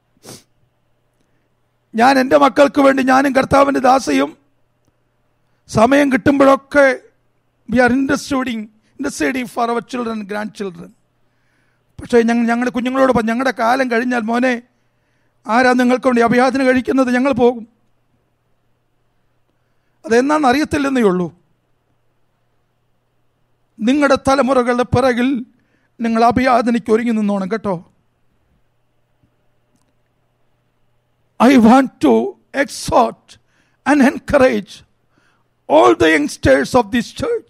[SPEAKER 1] ഞാൻ എൻ്റെ മക്കൾക്ക് വേണ്ടി ഞാനും കർത്താവിൻ്റെ ദാസയും സമയം കിട്ടുമ്പോഴൊക്കെ വി ആർ ഇൻഡസ്ട്രീഡിങ് ഇൻഡസ്ട്രീഡിങ് ഫോർ അവർ ചിൽഡ്രൻ ഗ്രാൻഡ് ചിൽഡ്രൻ പക്ഷേ ഞങ്ങൾ ഞങ്ങളുടെ കുഞ്ഞുങ്ങളോട് പറഞ്ഞു ഞങ്ങളുടെ കാലം കഴിഞ്ഞാൽ മോനെ ആരാ നിങ്ങൾക്ക് വേണ്ടി അഭയാതിന് കഴിക്കുന്നത് ഞങ്ങൾ പോകും അതെന്നാന്ന് അറിയത്തില്ലെന്നേ ഉള്ളൂ നിങ്ങളുടെ തലമുറകളുടെ പിറകിൽ നിങ്ങൾ അഭയാതനയ്ക്ക് ഒരുങ്ങി നിന്നോണം കേട്ടോ I want to exhort and encourage all the youngsters of this church.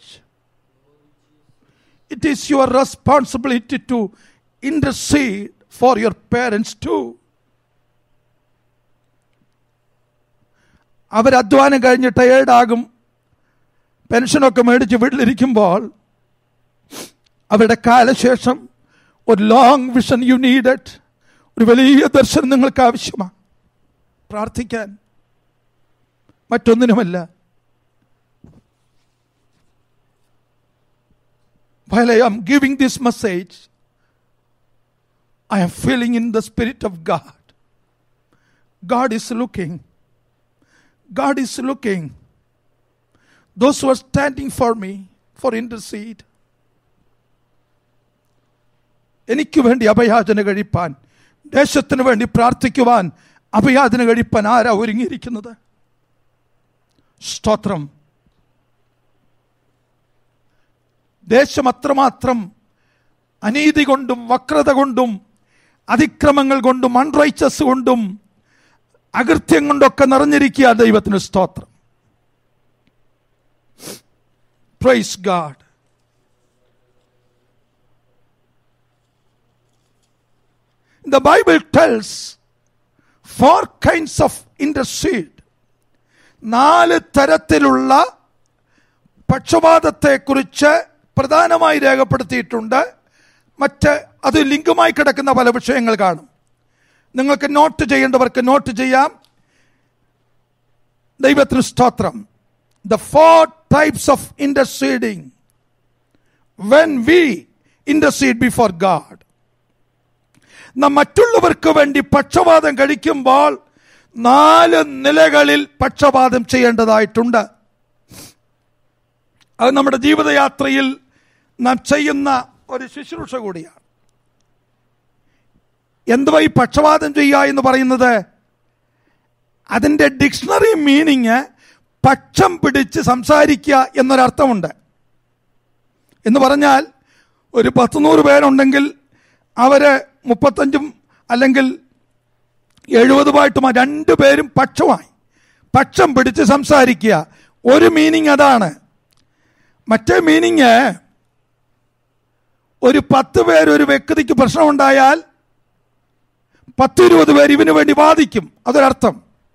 [SPEAKER 1] It is your responsibility to intercede for your parents too. അവരധ്വാനം കഴിഞ്ഞ് ടയേർഡാകും പെൻഷനൊക്കെ മേടിച്ച് വീട്ടിലിരിക്കുമ്പോൾ അവരുടെ കാലശേഷം ഒരു ലോങ് വിഷൻ യു നീഡഡ് ഒരു വലിയ ദർശനം നിങ്ങൾക്ക് ആവശ്യമാണ് പ്രാർത്ഥിക്കാൻ മറ്റൊന്നിനുമല്ല While I am giving this message, I am feeling in the Spirit of God. God is looking. God is looking. Those who are standing for me, for intercede. എനിക്ക് വേണ്ടി അഭയാചന കഴിപ്പാൻ ദേശത്തിന് വേണ്ടി പ്രാർത്ഥിക്കുവാൻ അഭയാചന കഴിപ്പാൻ ആരാ ഒരുങ്ങിയിരിക്കുന്നത് സ്തോത്രം ദേശം അത്രമാത്രം അനീതി കൊണ്ടും വക്രത കൊണ്ടും അതിക്രമങ്ങൾ കൊണ്ടും അൺറൈച്ചസ് കൊണ്ടും അകൃത്യം കൊണ്ടൊക്കെ നിറഞ്ഞിരിക്കുക ദൈവത്തിന് സ്തോത്രം praise God The Bible tells four kinds of intercede. നാല് തരത്തിലുള്ള പക്ഷപാതത്തെക്കുറിച്ച് പ്രധാനമായി രേഖപ്പെടുത്തിയിട്ടുണ്ട് മറ്റ് അത് ലിങ്കുമായി കിടക്കുന്ന പല വിഷയങ്ങൾ കാണും നിങ്ങൾക്ക് നോട്ട് ചെയ്യേണ്ടവർക്ക് നോട്ട് ചെയ്യാം ദൈവത്തിന് സ്തോത്രം the four types of interceding when we intercede before God നാം മറ്റുള്ളവർക്ക് വേണ്ടി പക്ഷപാതം കഴിക്കുമ്പോൾ നാല് നിലകളിൽ പക്ഷപാതം ചെയ്യേണ്ടതായിട്ടുണ്ട് അത് നമ്മുടെ ജീവിതയാത്രയിൽ നാം ചെയ്യുന്ന ഒരു ശുശ്രൂഷ കൂടിയാണ് എന്തുവാ ഈ പക്ഷപാതം ചെയ്യുക എന്ന് പറയുന്നത് അതിൻ്റെ ഡിക്ഷണറി മീനിങ് പക്ഷം പിടിച്ച് സംസാരിക്കുക എന്നൊരർത്ഥമുണ്ട് എന്ന് പറഞ്ഞാൽ ഒരു പത്ത് നൂറ് പേരുണ്ടെങ്കിൽ അവര് മുപ്പത്തഞ്ചും അല്ലെങ്കിൽ എഴുപതുമായിട്ടും രണ്ടു പേരും പക്ഷമായി പക്ഷം പിടിച്ച് സംസാരിക്കുക ഒരു മീനിങ് അതാണ് മറ്റേ മീനിങ് ഒരു പത്ത് പേര് ഒരു വ്യക്തിക്ക് പ്രശ്നമുണ്ടായാൽ പത്തിരുപത് പേര് ഇവന് വേണ്ടി വാദിക്കും അതൊരർത്ഥം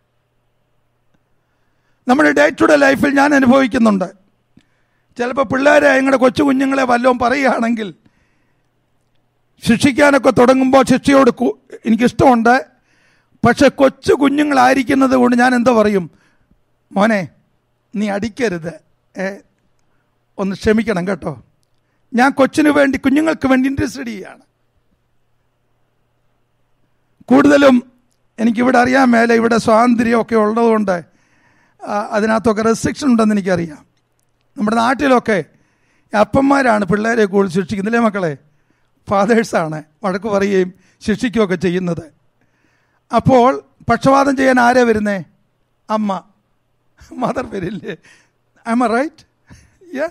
[SPEAKER 1] നമ്മുടെ ഡേ ടു ഡേ ലൈഫിൽ ഞാൻ അനുഭവിക്കുന്നുണ്ട് ചിലപ്പോൾ പിള്ളേരെ ഞങ്ങളുടെ കൊച്ചു കുഞ്ഞുങ്ങളെ വല്ലതും പറയുകയാണെങ്കിൽ ശിക്ഷിക്കാനൊക്കെ തുടങ്ങുമ്പോൾ ശിക്ഷയോട് കു- എനിക്കിഷ്ടമുണ്ട് പക്ഷെ കൊച്ചു കുഞ്ഞുങ്ങളായിരിക്കുന്നത് കൊണ്ട് ഞാൻ എന്താ പറയും മോനെ നീ അടിക്കരുത് ഏ ഒന്ന് ക്ഷമിക്കണം കേട്ടോ ഞാൻ കൊച്ചിന് വേണ്ടി കുഞ്ഞുങ്ങൾക്ക് വേണ്ടി ഇൻട്രസ്റ്റഡ് ചെയ്യാണ് കൂടുതലും എനിക്കിവിടെ അറിയാൻ മേലെ ഇവിടെ സ്വാതന്ത്ര്യമൊക്കെ ഉള്ളതുകൊണ്ട് ആ, അതിനകത്തൊക്കെ റെസ്ട്രിക്ഷൻ ഉണ്ടെന്ന് എനിക്കറിയാം നമ്മുടെ നാട്ടിലൊക്കെ അപ്പന്മാരാണ് പിള്ളേരെ കൂടുതൽ ശിക്ഷിക്കുന്നില്ലേ മക്കളെ ഫാദേഴ്സാണ് വഴക്ക് പറയുകയും ശിക്ഷിക്കുകയൊക്കെ ചെയ്യുന്നത് അപ്പോൾ പക്ഷപാതം ചെയ്യാൻ ആരാ വരുന്നേ അമ്മ മദർ വരില്ലേ am right yeah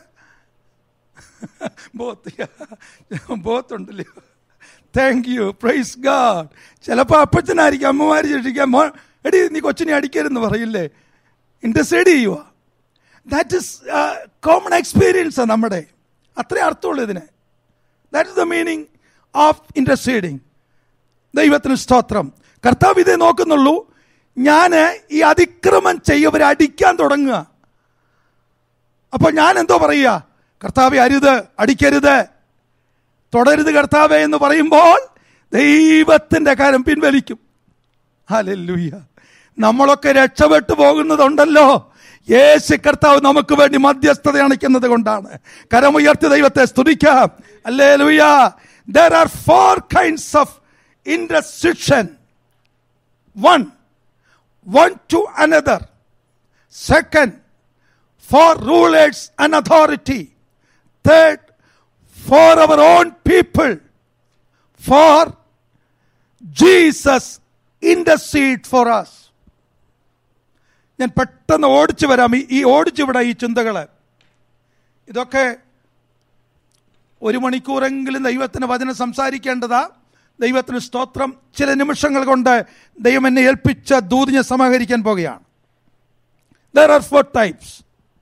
[SPEAKER 1] both both ഉണ്ടല്ലോ താങ്ക് യു പ്രൈസ് ഗാഡ് ചിലപ്പോൾ അപ്പച്ചനായിരിക്കും അമ്മമാർ ശിക്ഷിക്കാൻ മോ എടി നീ കൊച്ചിനെ അടിക്കരുതെന്ന് പറയില്ലേ ഇൻട്രസ്റ്റേഡ് ചെയ്യുക ദാറ്റ് ഇസ് കോമൺ എക്സ്പീരിയൻസ് നമ്മുടെ അത്രേ അർത്ഥമുള്ളൂ ഇതിന് that is the meaning of interceding ദൈവത്തിന് സ്തോത്രം കർത്താവ് ഇതേ നോക്കുന്നുള്ളൂ ഞാൻ ഈ അതിക്രമം ചെയ്യവരെ അടിക്കാൻ തുടങ്ങുക അപ്പൊ ഞാൻ എന്തോ പറയുക കർത്താവെ അരുത് അടിക്കരുത് തുടരുത് കർത്താവെ എന്ന് പറയുമ്പോൾ ദൈവത്തിന്റെ കാര്യം പിൻവലിക്കും ഹല്ലേലൂയ നമ്മളൊക്കെ രക്ഷപ്പെട്ടു പോകുന്നതുണ്ടല്ലോ യേശു കർത്താവ് നമുക്ക് വേണ്ടി മധ്യസ്ഥത അണിക്കുന്നത് കൊണ്ടാണ് കരമുയർത്തി ദൈവത്തെ സ്തുതിക്കാം അല്ലേ ലൂയ there are four kinds of intercession one one to another. Second, for rulers and authority. Third, for our own people. For Jesus intercede for us. ഞാൻ പെട്ടെന്ന് ഓടിച്ചു വരാം ഈ- ഈ ഓടിച്ചു വിടാം ഈ ചിന്തകള് ഇതൊക്കെ ഒരു മണിക്കൂറെങ്കിലും ദൈവത്തിന് വചനം സംസാരിക്കേണ്ടതാ ദൈവത്തിന് സ്തോത്രം ചില നിമിഷങ്ങൾ കൊണ്ട് ദൈവം എന്നെ ഏൽപ്പിച്ച ദൂതിനെ സമാഹരിക്കാൻ പോകുകയാണ് ദർ ആർ ഫോർ ടൈപ്സ്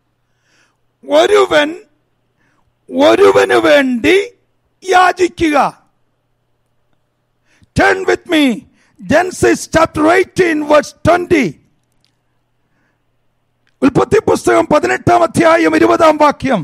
[SPEAKER 1] ഒരുവൻ ഒരുവന് വേണ്ടി യാചിക്കുക turn with me Genesis chapter eighteen verse twenty ഉൽപ്പത്തി പുസ്തകം പതിനെട്ടാം അധ്യായം ഇരുപതാം വാക്യം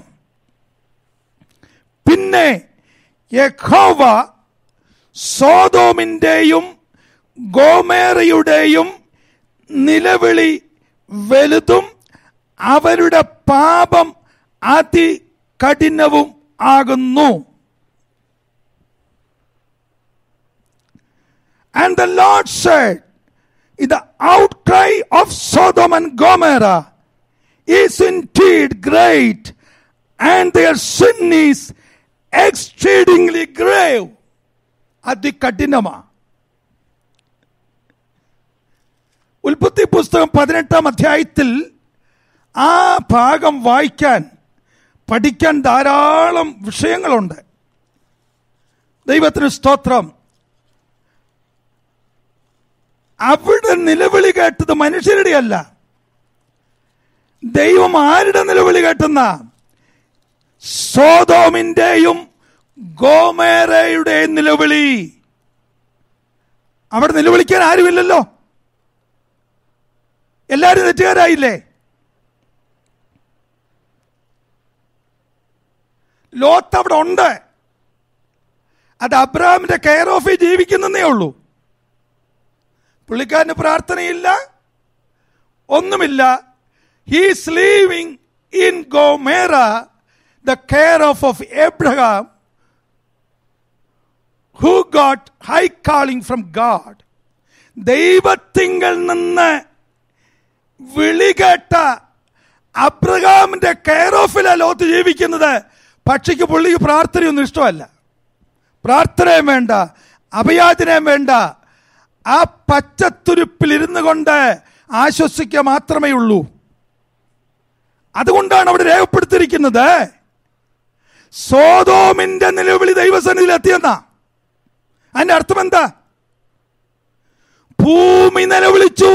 [SPEAKER 1] പിന്നെ യഹോവ സോതോമിന്റെയും ഗോമേറയുടെയും നിലവിളി വലുതും അവരുടെ പാപം അതികഠിനവും ആകുന്നു And the Lord said, The outcry of Sodom and Gomorrah is indeed great, and their sin is exceedingly grave. അതികഠിനമാ ഉൽപ്പത്തി പുസ്തകം പതിനെട്ടാം അധ്യായത്തിൽ ആ ഭാഗം വായിക്കാൻ പഠിക്കാൻ ധാരാളം വിഷയങ്ങളുണ്ട് ദൈവത്തിന് സ്തോത്രം അവിടെ നിലവിളി കേട്ടത് മനുഷ്യരുടെ അല്ല ദൈവം ആരുടെ നിലവിളി കേട്ടുന്ന സോതോമിന്റെയും ഗോമേരയുടെയും നിലവിളി അവിടെ നിലവിളിക്കാൻ ആരുമില്ലല്ലോ എല്ലാരും തെറ്റുകാരായില്ലേ ലോത്ത് അവിടെ ഉണ്ട് അത് അബ്രഹാമിന്റെ കെയർ ഓഫിൽ ജീവിക്കുന്നേ ഉള്ളൂ പുള്ളിക്കാരന് പ്രാർത്ഥനയില്ല ഒന്നുമില്ല he's living in Gomorrah the care of of Abraham who got high calling from God ദൈവത്തിങ്കിൽ നിന്ന് വിളി കേട്ട അബ്രഹാമിന്റെ കെയർ ഓഫിലാ ലോത്ത് ജീവിക്കുന്നത് പക്ഷിക്ക് പുള്ളിക്ക് പ്രാർത്ഥനയൊന്നും ഇഷ്ടമല്ല പ്രാർത്ഥനയും വേണ്ട അഭയാചനയും വേണ്ട ആ പച്ചത്തുരുപ്പിൽ ഇരുന്നു കൊണ്ട് ആശ്വസിക്കുക മാത്രമേ ഉള്ളൂ അതുകൊണ്ടാണ് അവിടെ രേഖപ്പെടുത്തിയിരിക്കുന്നത് സോതോമിന്റെ നിലവിളി ദൈവസന്നിധിയിൽ എത്തിയെന്ന അതിന്റെ അർത്ഥം എന്താ ഭൂമി നിലവിളിച്ചു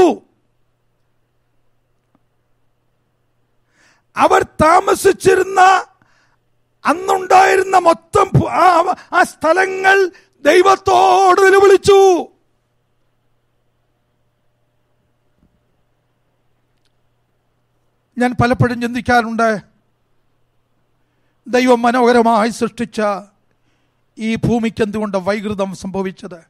[SPEAKER 1] അവർ താമസിച്ചിരുന്ന അന്നുണ്ടായിരുന്ന മൊത്തം ഭൂ- ആ- ആ സ്ഥലങ്ങൾ ദൈവത്തോട് നിലവിളിച്ചു ഞാൻ പലപ്പോഴും ചിന്തിക്കാറുണ്ട് ദൈവം മനോഹരമായി സൃഷ്ടിച്ച ഈ ഭൂമിക്ക് എന്തുകൊണ്ട് വൈകൃതം സംഭവിച്ചത്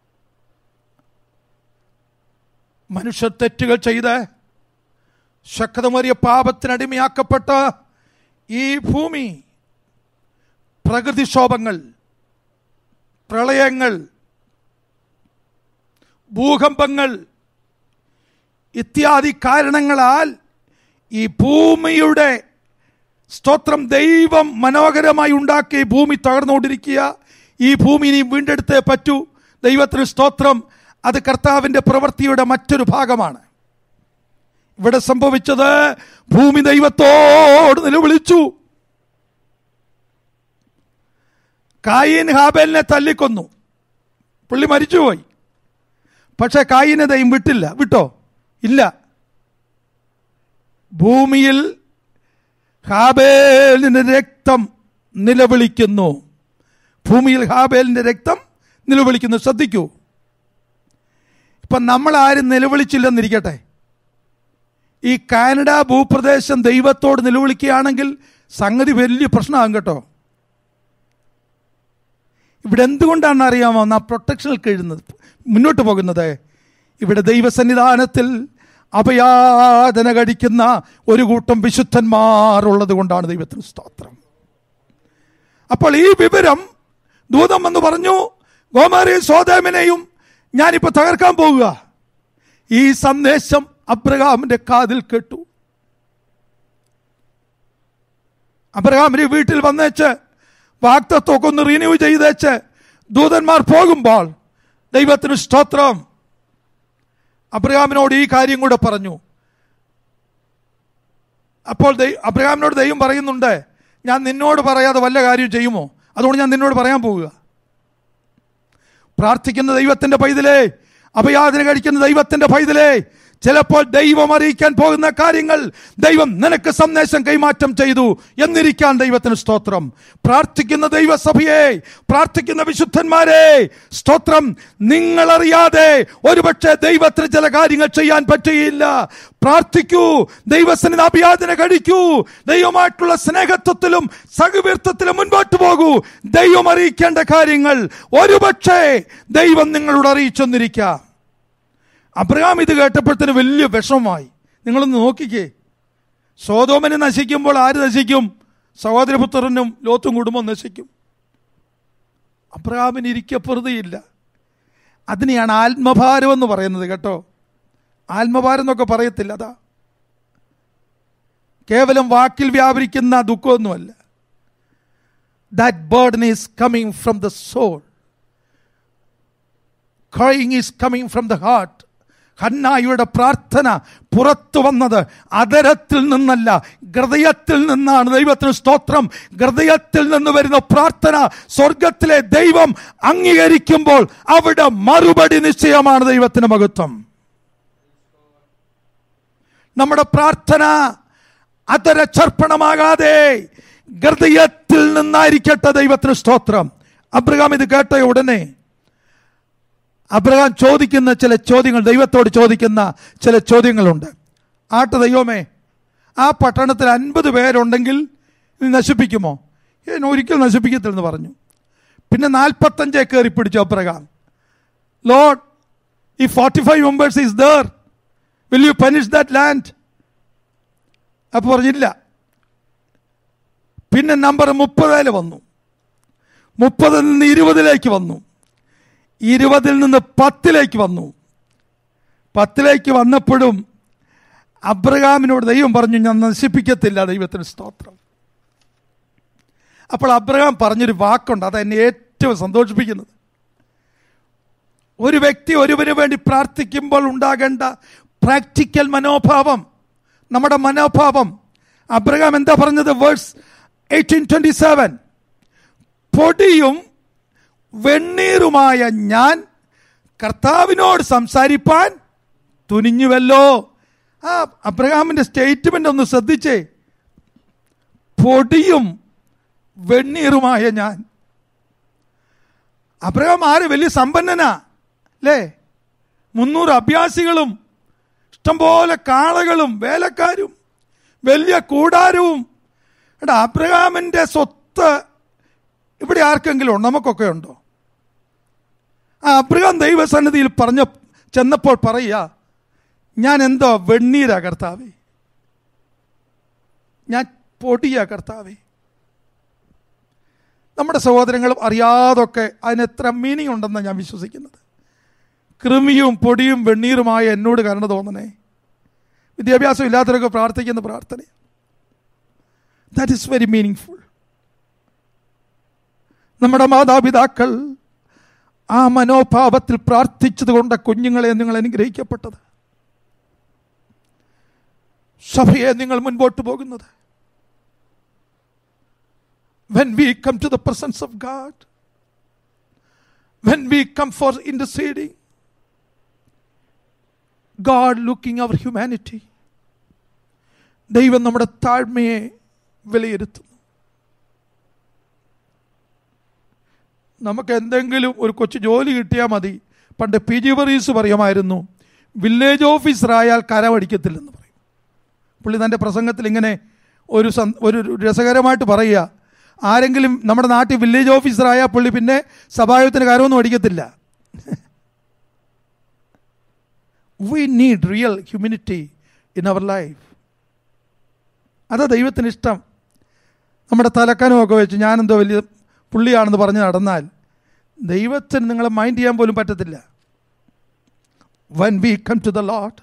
[SPEAKER 1] മനുഷ്യർ തെറ്റുകൾ ചെയ്ത് ശക്തമേറിയ പാപത്തിനടിമയാക്കപ്പെട്ട ഈ ഭൂമി പ്രകൃതിക്ഷോഭങ്ങൾ പ്രളയങ്ങൾ ഭൂകമ്പങ്ങൾ ഇത്യാദി കാരണങ്ങളാൽ ഈ ഭൂമിയുടെ സ്തോത്രം ദൈവം മനോഹരമായി ഉണ്ടാക്കിയ ഈ ഭൂമി തകർന്നുകൊണ്ടിരിക്കുക ഈ ഭൂമി ഇനി വീണ്ടെടുത്തേ പറ്റൂ ദൈവത്തിന് സ്തോത്രം അത് കർത്താവിന്റെ പ്രവൃത്തിയുടെ മറ്റൊരു ഭാഗമാണ് ഇവിടെ സംഭവിച്ചത് ഭൂമി ദൈവത്തോട് നിലവിളിച്ചു കായീൻ ഹാബേലിനെ തല്ലിക്കൊന്നു പുള്ളി മരിച്ചുപോയി പക്ഷെ കായിനെ ദൈവം വിട്ടില്ല വിട്ടോ ഇല്ല ഭൂമിയിൽ ഹാബേലിന്റെ രക്തം നിലവിളിക്കുന്നു ഭൂമിയിൽ ഹാബേലിന്റെ രക്തം നിലവിളിക്കുന്നു ശ്രദ്ധിക്കൂ ഇപ്പൊ നമ്മൾ ആരും നിലവിളിച്ചില്ലെന്നിരിക്കട്ടെ ഈ കാനഡ ഭൂപ്രദേശം ദൈവത്തോട് നിലവിളിക്കുകയാണെങ്കിൽ സംഗതി വലിയ പ്രശ്നമാകും കേട്ടോ ഇവിടെ എന്തുകൊണ്ടാണെന്ന് അറിയാമോ നാം പ്രൊട്ടക്ഷനിൽ കഴിയുന്നത് മുന്നോട്ട് പോകുന്നത് ഇവിടെ ദൈവസന്നിധാനത്തിൽ അപയാതന കഴിക്കുന്ന ഒരു കൂട്ടം വിശുദ്ധന്മാർ ഉള്ളത് കൊണ്ടാണ് ദൈവത്തിന് സ്തോത്രം അപ്പോൾ ഈ വിവരം ദൂതം എന്ന് പറഞ്ഞു ഗോമാരെയും സോദേമിനെയും ഞാനിപ്പോ തകർക്കാൻ പോകുക ഈ സന്ദേശം അബ്രഹാമിന്റെ കാതിൽ കേട്ടു അബ്രഹാമിന്റെ വീട്ടിൽ വന്നേച്ച് വാക്തത്വമൊക്കെ ഒന്ന് റിന്യൂ ചെയ്തേച്ച് ദൂതന്മാർ പോകുമ്പോൾ ദൈവത്തിന് സ്തോത്രം അബ്രഹാമിനോട് ഈ കാര്യം കൂടെ പറഞ്ഞു അപ്പോൾ ദൈ- അബ്രഹാമിനോട് ദൈവം പറയുന്നുണ്ട് ഞാൻ നിന്നോട് പറയാതെ വല്ല കാര്യം ചെയ്യുമോ അതുകൊണ്ട് ഞാൻ നിന്നോട് പറയാൻ പോവുക പ്രാർത്ഥിക്കുന്ന ദൈവത്തിന്റെ പൈതലേ അഭയാതന കഴിക്കുന്ന ദൈവത്തിന്റെ പൈതലേ ചിലപ്പോൾ ദൈവം അറിയിക്കാൻ പോകുന്ന കാര്യങ്ങൾ ദൈവം നിനക്ക് സന്ദേശം കൈമാറ്റം ചെയ്തു എന്നിരിക്കാൻ ദൈവത്തിന് സ്തോത്രം പ്രാർത്ഥിക്കുന്ന ദൈവസഭയെ പ്രാർത്ഥിക്കുന്ന വിശുദ്ധന്മാരെ സ്തോത്രം നിങ്ങളറിയാതെ ഒരുപക്ഷെ ദൈവത്തിന് ചില കാര്യങ്ങൾ ചെയ്യാൻ പറ്റുകയില്ല പ്രാർത്ഥിക്കൂ ദൈവത്തിന് അഭിയാചന കഴിക്കൂ ദൈവമായിട്ടുള്ള സ്നേഹത്വത്തിലും സഹവീർത്തത്തിലും മുൻപോട്ട് പോകൂ ദൈവം അറിയിക്കേണ്ട കാര്യങ്ങൾ ഒരുപക്ഷെ ദൈവം നിങ്ങളോട് അറിയിച്ചൊന്നിരിക്കാം അബ്രഹാം ഇത് കേട്ടപ്പോഴത്തേന് വലിയ വിഷമമായി നിങ്ങളൊന്ന് നോക്കിക്കേ സോതോമനെ നശിക്കുമ്പോൾ ആര് നശിക്കും സഹോദരപുത്രനും ലോത്തും കുടുംബം നശിക്കും അബ്രഹാമിന് ഇരിക്കപ്പുറതയില്ല അതിനെയാണ് ആത്മഭാരം എന്ന് പറയുന്നത് കേട്ടോ ആത്മഭാരം എന്നൊക്കെ പറയത്തില്ല അതാ കേവലം വാക്കിൽ വ്യാപരിക്കുന്ന ദുഃഖമൊന്നുമല്ല that burden is coming from the soul crying is coming from the heart ഹന്നായുടെ പ്രാർത്ഥന പുറത്തു വന്നത് അതരത്തിൽ നിന്നല്ല ഹൃദയത്തിൽ നിന്നാണ് ദൈവത്തിന് സ്തോത്രം ഹൃദയത്തിൽ നിന്ന് വരുന്ന പ്രാർത്ഥന സ്വർഗത്തിലെ ദൈവം അംഗീകരിക്കുമ്പോൾ അവിടെ മറുപടി നിശ്ചയമാണ് ദൈവത്തിന് മഹത്വം നമ്മുടെ പ്രാർത്ഥന അതര ചർപ്പണമാകാതെ ഹൃദയത്തിൽ നിന്നായിരിക്കട്ടെ ദൈവത്തിന് സ്തോത്രം അബ്രഹാം ഇത് കേട്ട ഉടനെ അബ്രഹാം ചോദിക്കുന്ന ചില ചോദ്യങ്ങൾ ദൈവത്തോട് ചോദിക്കുന്ന ചില ചോദ്യങ്ങളുണ്ട് ആട്ട ദൈവമേ ആ പട്ടണത്തിൽ അൻപത് പേരുണ്ടെങ്കിൽ നീ നശിപ്പിക്കുമോ ഞാൻ ഒരിക്കലും നശിപ്പിക്കത്തില്ലെന്ന് പറഞ്ഞു പിന്നെ നാൽപ്പത്തഞ്ചേ കയറി പിടിച്ചു അബ്രഹാം ലോഡ് ഈ forty five members is there will you punish that land അപ്പോൾ പറഞ്ഞില്ല പിന്നെ നമ്പർ മുപ്പതിൽ വന്നു മുപ്പതിൽ നിന്ന് ഇരുപതിലേക്ക് വന്നു ഇരുപതിൽ നിന്ന് പത്തിലേക്ക് വന്നു പത്തിലേക്ക് വന്നപ്പോഴും അബ്രഹാമിനോട് ദൈവം പറഞ്ഞു ഞാൻ നശിപ്പിക്കത്തില്ല ദൈവത്തിന് സ്തോത്രം അപ്പോൾ അബ്രഹാം പറഞ്ഞൊരു വാക്കുണ്ട് അത് എന്നെ ഏറ്റവും സന്തോഷിപ്പിക്കുന്നത് ഒരു വ്യക്തി ഒരുവന് വേണ്ടി പ്രാർത്ഥിക്കുമ്പോൾ ഉണ്ടാകേണ്ട പ്രാക്ടിക്കൽ മനോഭാവം നമ്മുടെ മനോഭാവം അബ്രഹാം എന്താ പറഞ്ഞത് വേഴ്സ് എയ്റ്റീൻ ട്വന്റി സെവൻ പൊടിയും വെണ്ണീറുമായ ഞാൻ കർത്താവിനോട് സംസാരിപ്പാൻ തുനിഞ്ഞുവല്ലോ ആ അബ്രഹാമിന്റെ സ്റ്റേറ്റ്മെന്റ് ഒന്ന് ശ്രദ്ധിച്ചേ പൊടിയും വെണ്ണീറുമായ ഞാൻ അബ്രഹാം ആര് വലിയ സമ്പന്നനാ അല്ലേ മുന്നൂറ് അഭ്യാസികളും ഇഷ്ടംപോലെ കാളകളും വേലക്കാരും വലിയ കൂടാരവും എടാ അബ്രഹാമിന്റെ സ്വത്ത് ഇവിടെ ആർക്കെങ്കിലും ഉണ്ടോ നമുക്കൊക്കെ ഉണ്ടോ ആ അബ്രഹാം ദൈവസന്നിധിയിൽ പറഞ്ഞ ചെന്നപ്പോൾ പറയുക ഞാൻ എന്തോ വെണ്ണീരാ കർത്താവേ ഞാൻ പൊടിയാ കർത്താവേ നമ്മുടെ സഹോദരങ്ങളും അറിയാതൊക്കെ അതിന് എത്ര മീനിങ് ഉണ്ടെന്ന് ഞാൻ വിശ്വസിക്കുന്നത് കൃമിയും പൊടിയും വെണ്ണീറുമായ എന്നോട് കരുണ തോന്നണേ വിദ്യാഭ്യാസം ഇല്ലാത്തവരൊക്കെ പ്രാർത്ഥിക്കുന്ന പ്രാർത്ഥന that is very meaning full നമ്മുടെ മാതാപിതാക്കൾ ആ മനോഭാവത്തിൽ പ്രാർത്ഥിച്ചത് കൊണ്ട് കുഞ്ഞുങ്ങളെ നിങ്ങൾ അനുഗ്രഹിക്കപ്പെട്ടത് സഭയെ നിങ്ങൾ മുൻപോട്ട് പോകുന്നത് when we come to the presence of God, when we come for interceding, God looking our humanity, ദൈവം നമ്മുടെ താഴ്മയെ വിലയിരുത്തുന്നു നമുക്ക് എന്തെങ്കിലും ഒരു കൊച്ചു ജോലി കിട്ടിയാൽ മതി പണ്ട് പി ജി വറീസ് പറയുമായിരുന്നു വില്ലേജ് ഓഫീസറായാൽ കരമടിക്കത്തില്ലെന്ന് പറയും പുള്ളി തൻ്റെ പ്രസംഗത്തിൽ ഇങ്ങനെ ഒരു സം- ഒരു രസകരമായിട്ട് പറയുക ആരെങ്കിലും നമ്മുടെ നാട്ടിൽ വില്ലേജ് ഓഫീസറായാൽ പുള്ളി പിന്നെ സഭായത്തിന് കാര്യമൊന്നും അടിക്കത്തില്ല we need real humanity in our life അതാ ദൈവത്തിന് ഇഷ്ടം നമ്മുടെ തലക്കനമൊക്കെ വെച്ച് ഞാനെന്തോ വലിയ പുള്ളിയാണെന്ന് പറഞ്ഞ് നടന്നാൽ ദൈവത്തിന് നിങ്ങളെ മൈൻഡ് ചെയ്യാൻ പോലും പറ്റത്തില്ല when we come to the Lot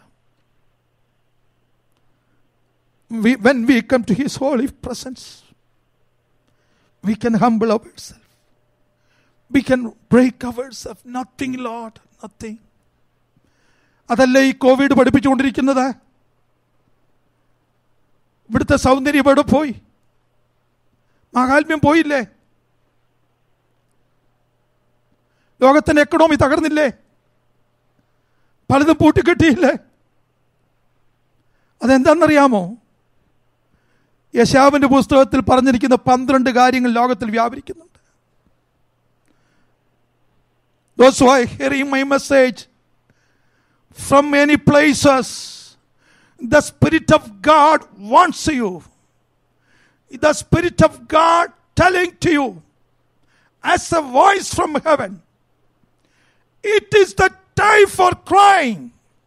[SPEAKER 1] when we come to his holy presence we can humble ourselves we can break ourselves nothing lord nothing അതല്ല ഈ കോവിഡ് പഠിപ്പിച്ചുകൊണ്ടിരിക്കുന്നത് ഇവിടുത്തെ സൗന്ദര്യം എവിടെ പോയി മാഹാത്മ്യം പോയില്ലേ ലോകത്തിന്റെ എക്കണോമി തകർന്നില്ലേ പലതും പൂട്ടിക്കെട്ടിയില്ലേ അതെന്താണെന്നറിയാമോ യശാവിന്റെ പുസ്തകത്തിൽ പറഞ്ഞിരിക്കുന്ന പന്ത്രണ്ട് കാര്യങ്ങൾ ലോകത്തിൽ വ്യാപരിക്കുന്നുണ്ട് Those who are hearing my message from many places, the Spirit of God wants you. The Spirit of God telling to you as a voice from heaven. It is the time for crying.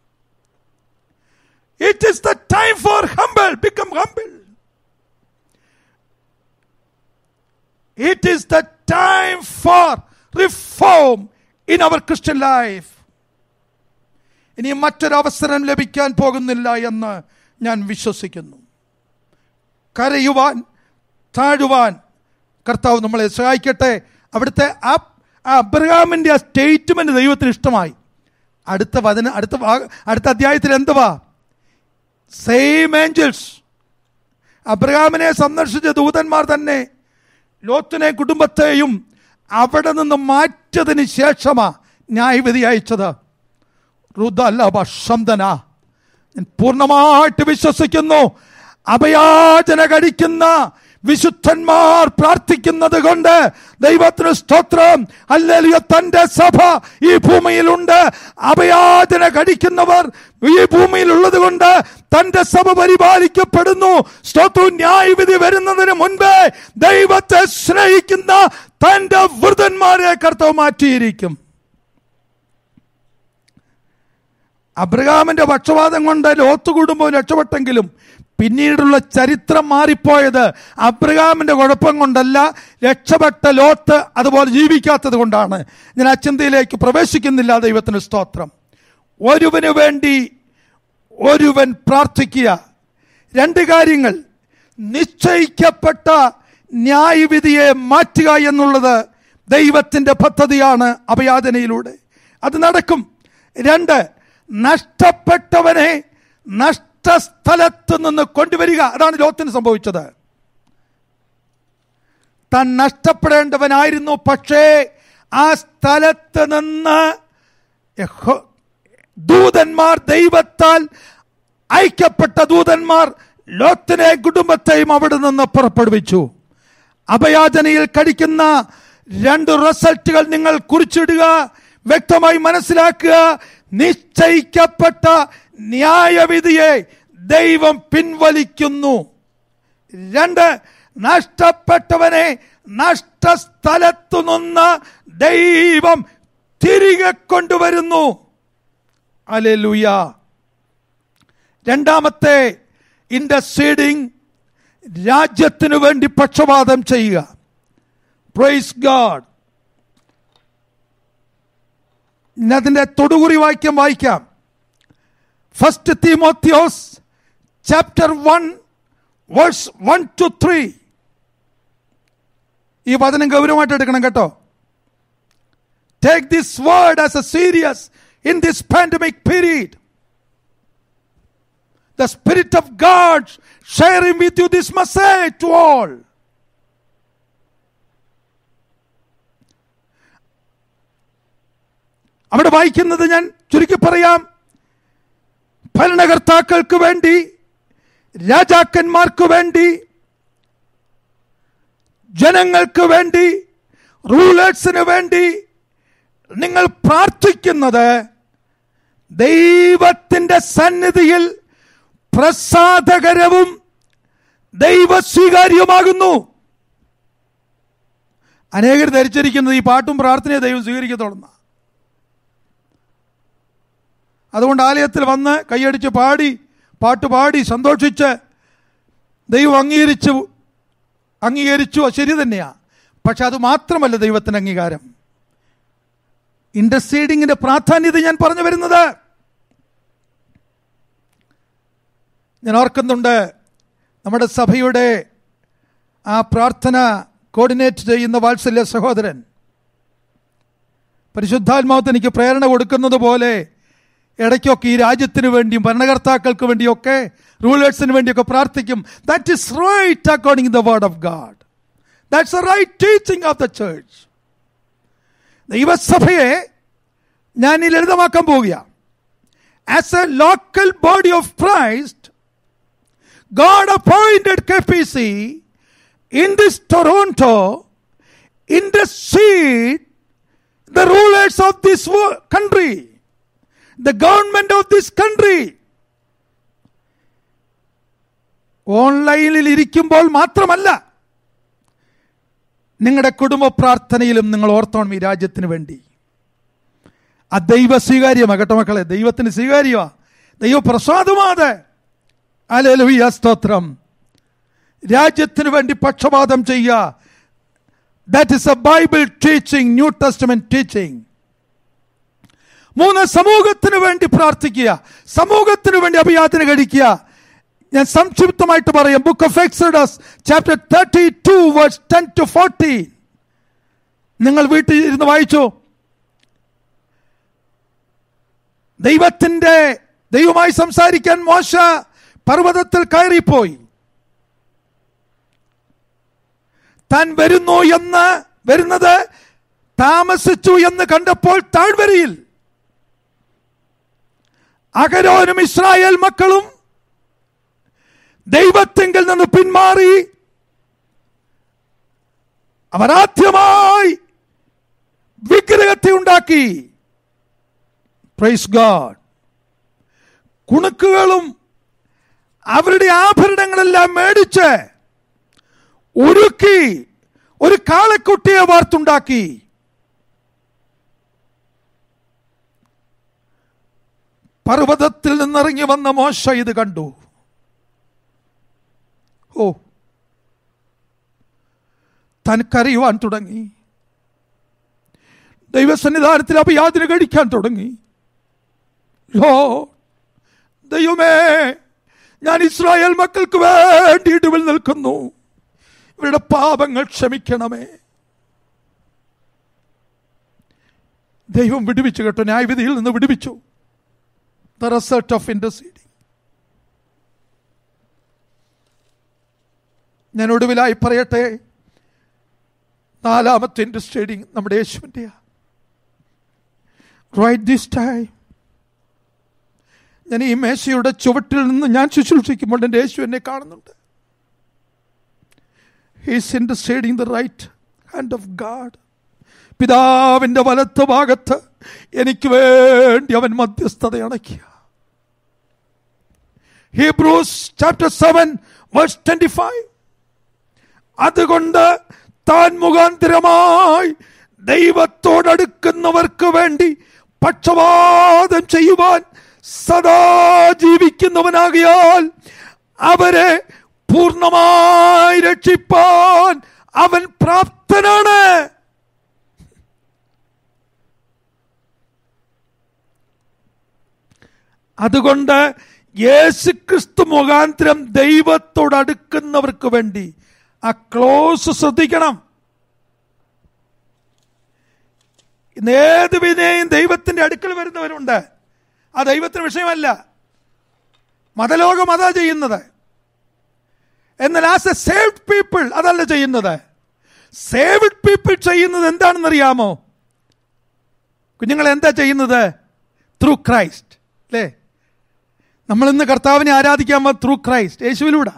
[SPEAKER 1] It is the time for humble. Become humble. It is the time for reform in our Christian life. ഇനി മറ്റൊരവസരം ലഭിക്കാൻ പോകുന്നില്ല എന്ന് ഞാൻ വിശ്വസിക്കുന്നു കരയുവാൻ താഴുവാൻ കർത്താവ് നമ്മളെ സഹായിക്കട്ടെ അവിടുത്തെ ആ ആ അബ്രഹാമിൻ്റെ ആ സ്റ്റേറ്റ്മെന്റ് ദൈവത്തിന് ഇഷ്ടമായി അടുത്ത വചന അടുത്ത ഭാഗ- അടുത്ത അധ്യായത്തിൽ എന്തുവാ സെയിം ഏഞ്ചൽസ് അബ്രഹാമിനെ സന്ദർശിച്ച ദൂതന്മാർ തന്നെ ലോത്തിനെ കുടുംബത്തെയും അവിടെ നിന്ന് മാറ്റതിന് ശേഷമാ ന്യായവിധി അയച്ചത് റുദലഭശന്തന ഞാൻ പൂർണ്ണമായിട്ട് വിശ്വസിക്കുന്നു അഭയാചന കഴിക്കുന്ന വിശുദ്ധന്മാർ പ്രാർത്ഥിക്കുന്നത് കൊണ്ട് ദൈവത്തിന് സ്തോത്രം അല്ലേലിയ തന്റെ സഭ ഈ ഭൂമിയിലുണ്ട് അഭയാചന കഴിക്കുന്നവർ ഈ ഭൂമിയിൽ ഉള്ളത് കൊണ്ട് തന്റെ സഭ പരിപാലിക്കപ്പെടുന്നു സ്തോത്രവും ന്യായവിധി വരുന്നതിന് മുൻപേ ദൈവത്തെ സ്നേഹിക്കുന്ന തന്റെ വൃതന്മാരെ കർത്താവ് മാറ്റിയിരിക്കും അബ്രഹാമിന്റെ പക്ഷപാതം കൊണ്ട് ലോത്ത് കുടുംബം രക്ഷപ്പെട്ടെങ്കിലും പിന്നീടുള്ള ചരിത്രം മാറിപ്പോയത് അബ്രഹാമിന്റെ കുഴപ്പം കൊണ്ടല്ല രക്ഷപ്പെട്ട ലോത്ത് അതുപോലെ ജീവിക്കാത്തത് കൊണ്ടാണ് ഞാൻ ആ ചിന്തയിലേക്ക് പ്രവേശിക്കുന്നില്ല ദൈവത്തിന് സ്തോത്രം ഒരുവന് വേണ്ടി ഒരുവൻ പ്രാർത്ഥിക്കുക രണ്ട് കാര്യങ്ങൾ നിശ്ചയിക്കപ്പെട്ട ന്യായവിധിയെ മാറ്റുക എന്നുള്ളത് ദൈവത്തിന്റെ പദ്ധതിയാണ് അഭയാചനയിലൂടെ അത് നടക്കും രണ്ട് നഷ്ടപ്പെട്ടവനെ നഷ്ടസ്ഥലത്ത് നിന്ന് കൊണ്ടുവരിക അതാണ് ലോകത്തിന് സംഭവിച്ചത് താൻ നഷ്ടപ്പെടേണ്ടവനായിരുന്നു പക്ഷേ ആ സ്ഥലത്ത് നിന്ന് യഹോ- ദൂതന്മാർ ദൈവത്താൽ അയക്കപ്പെട്ട ദൂതന്മാർ ലോത്തിനെ കുടുംബത്തെയും അവിടെ നിന്ന് പുറപ്പെടുവിച്ചു അഭയാചനയിൽ കടിക്കുന്ന രണ്ട് റിസൾട്ടുകൾ നിങ്ങൾ കുറിച്ചിടുക വ്യക്തമായി മനസ്സിലാക്കുക നിശ്ചയിക്കപ്പെട്ട ന്യായവിധിയെ ദൈവം പിൻവലിക്കുന്നു രണ്ട് നഷ്ടപ്പെട്ടവനെ നഷ്ടസ്ഥലത്തു നിന്ന് ദൈവം തിരികെ കൊണ്ടുവരുന്നു അലെലുയ രണ്ടാമത്തെ ഇന്റർസീഡിങ് രാജ്യത്തിനു വേണ്ടി പക്ഷപാതം ചെയ്യുക പ്രൈസ് ഗാഡ് അതിന്റെ തൊടുകുറി വാക്യം വായിക്കാം first Timothy chapter one verse one two three ഈ വചനം ഗൗരവമായിട്ട് എടുക്കണം കേട്ടോ take this word as a serious in this pandemic period the Spirit of God sharing with you this message to all. അവിടെ വായിക്കുന്നത് ഞാൻ ചുരുക്കി പറയാം ഭരണകർത്താക്കൾക്ക് വേണ്ടി രാജാക്കന്മാർക്ക് വേണ്ടി ജനങ്ങൾക്ക് വേണ്ടി റൂളേഴ്സിന് വേണ്ടി നിങ്ങൾ പ്രാർത്ഥിക്കുന്നത് ദൈവത്തിന്റെ സന്നിധിയിൽ പ്രസാദകരവും ദൈവസ്വീകാര്യമാകുന്നു അനേകർ ധരിച്ചിരിക്കുന്നത് ഈ പാട്ടും പ്രാർത്ഥനയെ ദൈവം സ്വീകരിക്കത്തോളുന്ന അതുകൊണ്ട് ആലയത്തിൽ വന്ന് കൈയടിച്ച് പാടി പാട്ട് പാടി സന്തോഷിച്ച് ദൈവം അംഗീകരിച്ചു അംഗീകരിച്ചു അത് ശരി തന്നെയാ പക്ഷെ അത് മാത്രമല്ല ദൈവത്തിന് അംഗീകാരം ഇന്റർസീഡിങ്ങിന്റെ പ്രാധാന്യത ഞാൻ പറഞ്ഞു വരുന്നത് ഞാൻ ഓർക്കുന്നുണ്ട് നമ്മുടെ സഭയുടെ ആ പ്രാർത്ഥന കോർഡിനേറ്റ് ചെയ്യുന്ന വാത്സല്യ സഹോദരൻ പരിശുദ്ധാത്മാവത്ത് എനിക്ക് പ്രേരണ കൊടുക്കുന്നത് പോലെ ഇടയ്ക്കൊക്കെ ഈ രാജ്യത്തിന് വേണ്ടിയും ഭരണകർത്താക്കൾക്ക് വേണ്ടിയൊക്കെ റൂളേഴ്സിന് വേണ്ടിയൊക്കെ പ്രാർത്ഥിക്കും that is right according the word of God that's a right teaching of the church ദൈവസഭയെ ഞാൻ ഈ ലളിതമാക്കാൻ പോവുക as a local body of Christ God appointed KPC in this Toronto, intercede the rulers of this wo- country, the government of this country. ഓൺലൈനിൽ ഇരിക്കുമ്പോൾ മാത്രമല്ല നിങ്ങളുടെ കുടുംബ പ്രാർത്ഥനയിലും നിങ്ങൾ ഓർത്തോണം ഈ രാജ്യത്തിന് വേണ്ടി ആ ദൈവ സ്വീകാര്യമാണ് കേട്ടോ മക്കളെ ദൈവത്തിന് സ്വീകാര്യമാ ദൈവ പ്രസാദമാത് അലലുയ സ്തോത്രം രാജ്യത്തിന് വേണ്ടി പക്ഷപാതം ചെയ്യുക that is a Bible teaching New Testament teaching മൂന്ന് സമൂഹത്തിന് വേണ്ടി പ്രാർത്ഥിക്കുക സമൂഹത്തിന് വേണ്ടി അഭിയാചന കഴിക്കുക ഞാൻ സംക്ഷിപ്തമായിട്ട് പറയാം book of Exodus chapter thirty two verse ten to fourteen നിങ്ങൾ വീട്ടിൽ ഇരുന്ന് വായിച്ചു ദൈവത്തിന്റെ ദൈവമായി സംസാരിക്കാൻ മോശ പർവ്വതത്തിൽ കയറിപ്പോയി താൻ വരുന്നു എന്ന് വരുന്നത് താമസിച്ചു എന്ന് കണ്ടപ്പോൾ താഴ്വരയിൽ അകരോനും ഇസ്രായേൽ മക്കളും ദൈവത്തെങ്കിൽ നിന്ന് പിന്മാറി അവർ ആദ്യമായി വിഗ്രഹത്തെ ഉണ്ടാക്കി പ്രൈസ് ഗാഡ് കുണുക്കുകളും അവരുടെ ആഭരണങ്ങളെല്ലാം മേടിച്ച് ഉരുക്കി ഒരു കാളക്കുട്ടിയെ വാർത്തുണ്ടാക്കി പർവ്വതത്തിൽ നിന്നിറങ്ങി വന്ന മോശ ഇത് കണ്ടു ഓ താൻ കരയുവാൻ തുടങ്ങി ദൈവസന്നിധാനത്തിൽ അഭിയാതിന് കഴിക്കാൻ തുടങ്ങി ലോ ദൈവമേ ഞാൻ ഇസ്രായേൽ മക്കൾക്ക് വേണ്ടി ഇടിവിൽ നിൽക്കുന്നു ഇവരുടെ പാപങ്ങൾ ക്ഷമിക്കണമേ ദൈവം വിടുവിച്ചു കേട്ടോ ന്യായവിധിയിൽ നിന്ന് വിടുവിച്ചു ദ റിസൾട്ട് ഓഫ് ഇൻഡസ്ട്രീഡിങ് ഞാൻ ഒടുവിലായി പറയട്ടെ നാലാമത്തെ ഇൻഡസ്ട്രീഡിങ് നമ്മുടെ യേശുവിൻ്റെയാ റൈറ്റ് ദിസ് ടൈം ഞാൻ ഈ മേശയുടെ ചുവട്ടിൽ നിന്ന് ഞാൻ ശുശ്രൂഷിക്കുമ്പോൾ എൻ്റെ യേശു എന്നെ കാണുന്നുണ്ട് ഹീസ് ഇൻഡസ്ട്രീഡിങ് the right hand of God പിതാവിൻ്റെ വലത്ത് ഭാഗത്ത് എനിക്ക് വേണ്ടി അവൻ മധ്യസ്ഥത അണയ്ക്കുക Hebrews chapter seven verse twenty five അതുകൊണ്ട് താൻ മുഖാന്തരമായി ദൈവത്തോടടുക്കുന്നവർക്ക് വേണ്ടി പക്ഷപാതം ചെയ്യുവാൻ സദാ ജീവിക്കുന്നവനാകിയാൽ അവരെ പൂർണ്ണമായി രക്ഷിപ്പാൻ അവൻ പ്രാപ്തനാണ് അതുകൊണ്ട് യേശുക്രിസ്തു മുഖാന്തരം ദൈവത്തോടടുക്കുന്നവർക്ക് വേണ്ടി ആ ക്ലോസ് ശ്രദ്ധിക്കണം ഇന്ന് ഏത് വിധേയും ദൈവത്തിന്റെ അടുക്കൽ വരുന്നവരുണ്ട് ആ ദൈവത്തിന് വിഷയമല്ല മതലോകം അതാ ചെയ്യുന്നത് എന്നാൽ ആസ് എ സേവ്ഡ് പീപ്പിൾ അതല്ല ചെയ്യുന്നത് സേവ്ഡ് പീപ്പിൾ ചെയ്യുന്നത് എന്താണെന്നറിയാമോ കുഞ്ഞുങ്ങൾ എന്താ ചെയ്യുന്നത് ത്രൂ ക്രൈസ്റ്റ് അല്ലേ നമ്മൾ ഇന്ന് കർത്താവിനെ ആരാധിക്കാൻ ത്രൂ ക്രൈസ്റ്റ് യേശുവിലൂടെ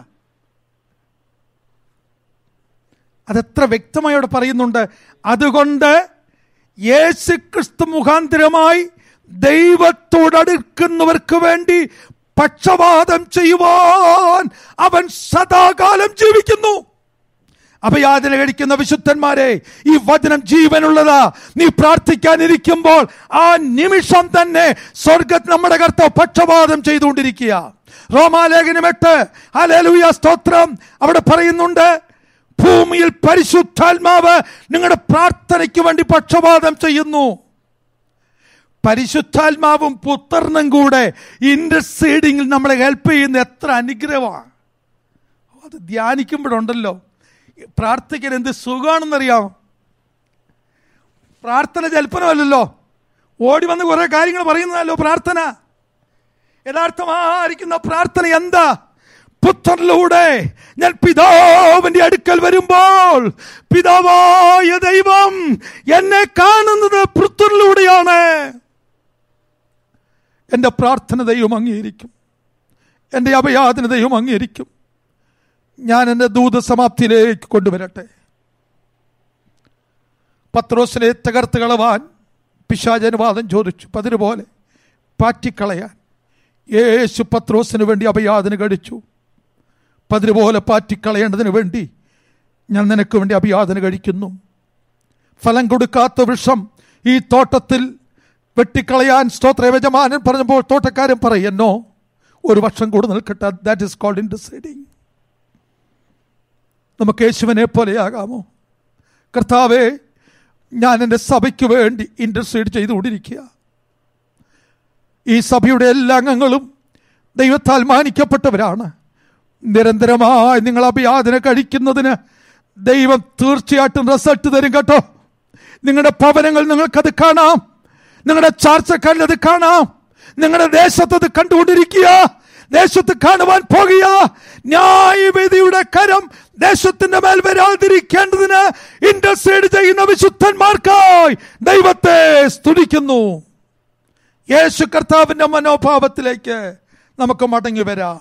[SPEAKER 1] അതെത്ര വ്യക്തമായി അവിടെ പറയുന്നുണ്ട് അതുകൊണ്ട് യേശു ക്രിസ്തു മുഖാന്തരമായി ദൈവത്തോടടുക്കുന്നവർക്ക് വേണ്ടി പക്ഷപാതം ചെയ്യുവാൻ അവൻ സദാകാലം ജീവിക്കുന്നു അഭയാചന കഴിക്കുന്ന വിശുദ്ധന്മാരെ ഈ വചനം ജീവനുള്ളതാ നീ പ്രാർത്ഥിക്കാനിരിക്കുമ്പോൾ ആ നിമിഷം തന്നെ സ്വർഗത്ത് നമ്മുടെ കർത്താവ് പക്ഷപാതം ചെയ്തുകൊണ്ടിരിക്കുക റോമാലേഖനം എട്ട് ഹല്ലേലൂയ സ്തോത്രം അവിടെ പറയുന്നുണ്ട് ഭൂമിയിൽ പരിശുദ്ധാത്മാവ് നിങ്ങളുടെ പ്രാർത്ഥനയ്ക്ക് വേണ്ടി പക്ഷപാതം ചെയ്യുന്നു പരിശുദ്ധാത്മാവും പുത്രനും കൂടെ ഇന്റർസീഡിങ്ങിൽ നമ്മളെ ഹെൽപ്പ് ചെയ്യുന്ന എത്ര അനുഗ്രഹമാണ് അത് ധ്യാനിക്കുമ്പോഴുണ്ടല്ലോ പ്രാർത്ഥിക്കാൻ എന്ത് സുഖമാണെന്നറിയാമോ പ്രാർത്ഥന ജൽപ്പനമല്ലല്ലോ ഓടി വന്ന് കുറെ കാര്യങ്ങൾ പറയുന്നതല്ലോ പ്രാർത്ഥന യഥാർത്ഥമായിരിക്കുന്ന പ്രാർത്ഥന എന്താ പുത്രനിലൂടെ ഞാൻ പിതാവിന്റെ അടുക്കൽ വരുമ്പോൾ പിതാവായ ദൈവം എന്നെ കാണുന്നത് പുത്രനിലൂടെയാണ് എന്റെ പ്രാർത്ഥന ദൈവം അംഗീകരിക്കും എന്റെ അഭയാതന ദൈവം അംഗീകരിക്കും ഞാൻ എൻ്റെ ദൂത സമാപ്തിയിലേക്ക് കൊണ്ടുവരട്ടെ പത്രോസിനെ തകർത്ത് കളവാൻ പിശാചനുവാദം ചോദിച്ചു പതിന് പോലെ പാറ്റിക്കളയാൻ യേശു പത്രോസിന് വേണ്ടി അപയാതന കഴിച്ചു പതിന് പോലെ പാറ്റിക്കളയേണ്ടതിന് വേണ്ടി ഞാൻ നിനക്ക് വേണ്ടി അഭിയാതന കഴിക്കുന്നു ഫലം കൊടുക്കാത്ത വൃക്ഷം ഈ തോട്ടത്തിൽ വെട്ടിക്കളയാൻ സ്തോത്ര യജമാനൻ പറഞ്ഞപ്പോൾ തോട്ടക്കാരൻ പറയുന്നോ ഒരു വർഷം കൂടെ നിൽക്കട്ടെ ദാറ്റ് ഇസ് കോൾഡ് ഇൻഡസൈഡിങ് നമുക്ക് യേശുവിനെ പോലെയാകാമോ കർത്താവേ ഞാൻ എൻ്റെ സഭയ്ക്ക് വേണ്ടി ഇൻഡസ്ട്രീഡ് ചെയ്തുകൊണ്ടിരിക്കുക ഈ സഭയുടെ എല്ലാ അംഗങ്ങളും ദൈവത്താൽ മാനിക്കപ്പെട്ടവരാണ് നിരന്തരമായി നിങ്ങൾ അഭിയാതന കഴിക്കുന്നതിന് ദൈവം തീർച്ചയായിട്ടും റിസൾട്ട് തരും കേട്ടോ നിങ്ങളുടെ ഭവനങ്ങൾ നിങ്ങൾക്കത് കാണാം നിങ്ങളുടെ ചാർച്ചക്കാരിൽ അത് കാണാം നിങ്ങളുടെ ദേശത്ത് അത് കണ്ടുകൊണ്ടിരിക്കുക ദേശത്ത് കാണുവാൻ പോകുക ന്യായവിധിയുടെ കരം ദേശത്തിന്റെ മേൽ വരാതിരിക്കേണ്ടതിന് ഇൻഡസ്ട്രീഡ് ചെയ്യുന്ന വിശുദ്ധന്മാർക്കായി ദൈവത്തെ സ്തുതിക്കുന്നു യേശു കർത്താവിന്റെ മനോഭാവത്തിലേക്ക് നമുക്ക് മടങ്ങി വരാം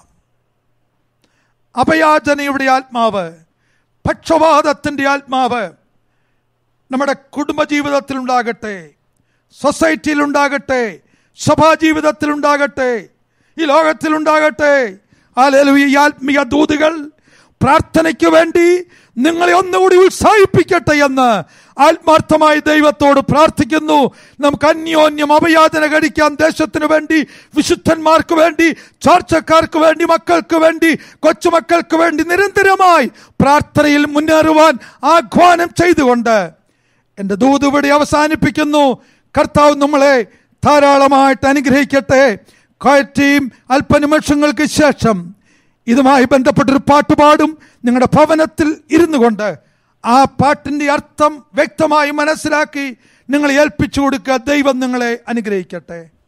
[SPEAKER 1] അഭയാചനയുടെ ആത്മാവ് പക്ഷപാതത്തിന്റെ ആത്മാവ് നമ്മുടെ കുടുംബജീവിതത്തിൽ ഉണ്ടാകട്ടെ സൊസൈറ്റിയിൽ ഉണ്ടാകട്ടെ സഭാജീവിതത്തിൽ ഉണ്ടാകട്ടെ ഈ ലോകത്തിൽ ഉണ്ടാകട്ടെ ആലേലൂയ ഈ ആത്മീയ ദൂതുകൾ പ്രാർത്ഥനയ്ക്ക് വേണ്ടി നിങ്ങളെ ഒന്നുകൂടി ഉത്സാഹിപ്പിക്കട്ടെ എന്ന് ആത്മാർത്ഥമായി ദൈവത്തോട് പ്രാർത്ഥിക്കുന്നു നമുക്ക് അന്യോന്യം അപയാതന കഴിക്കാൻ ദേശത്തിന് വേണ്ടി വിശുദ്ധന്മാർക്ക് വേണ്ടി ചാർച്ചക്കാർക്ക് വേണ്ടി മക്കൾക്ക് വേണ്ടി കൊച്ചുമക്കൾക്ക് വേണ്ടി നിരന്തരമായി പ്രാർത്ഥനയിൽ മുന്നേറുവാൻ ആഹ്വാനം ചെയ്തുകൊണ്ട് എൻ്റെ ദൂത് ഇവിടെ അവസാനിപ്പിക്കുന്നു കർത്താവ് നമ്മളെ ധാരാളമായിട്ട് അനുഗ്രഹിക്കട്ടെ കയറ്റിയും അല്പനിമിഷങ്ങൾക്ക് ശേഷം ഇതുമായി ബന്ധപ്പെട്ടൊരു പാട്ട് പാടും നിങ്ങളുടെ ഭവനത്തിൽ ഇരുന്നു കൊണ്ട് ആ പാട്ടിന്റെ അർത്ഥം വ്യക്തമായി മനസ്സിലാക്കി നിങ്ങൾ ഏൽപ്പിച്ചു കൊടുക്കുക ദൈവം നിങ്ങളെ അനുഗ്രഹിക്കട്ടെ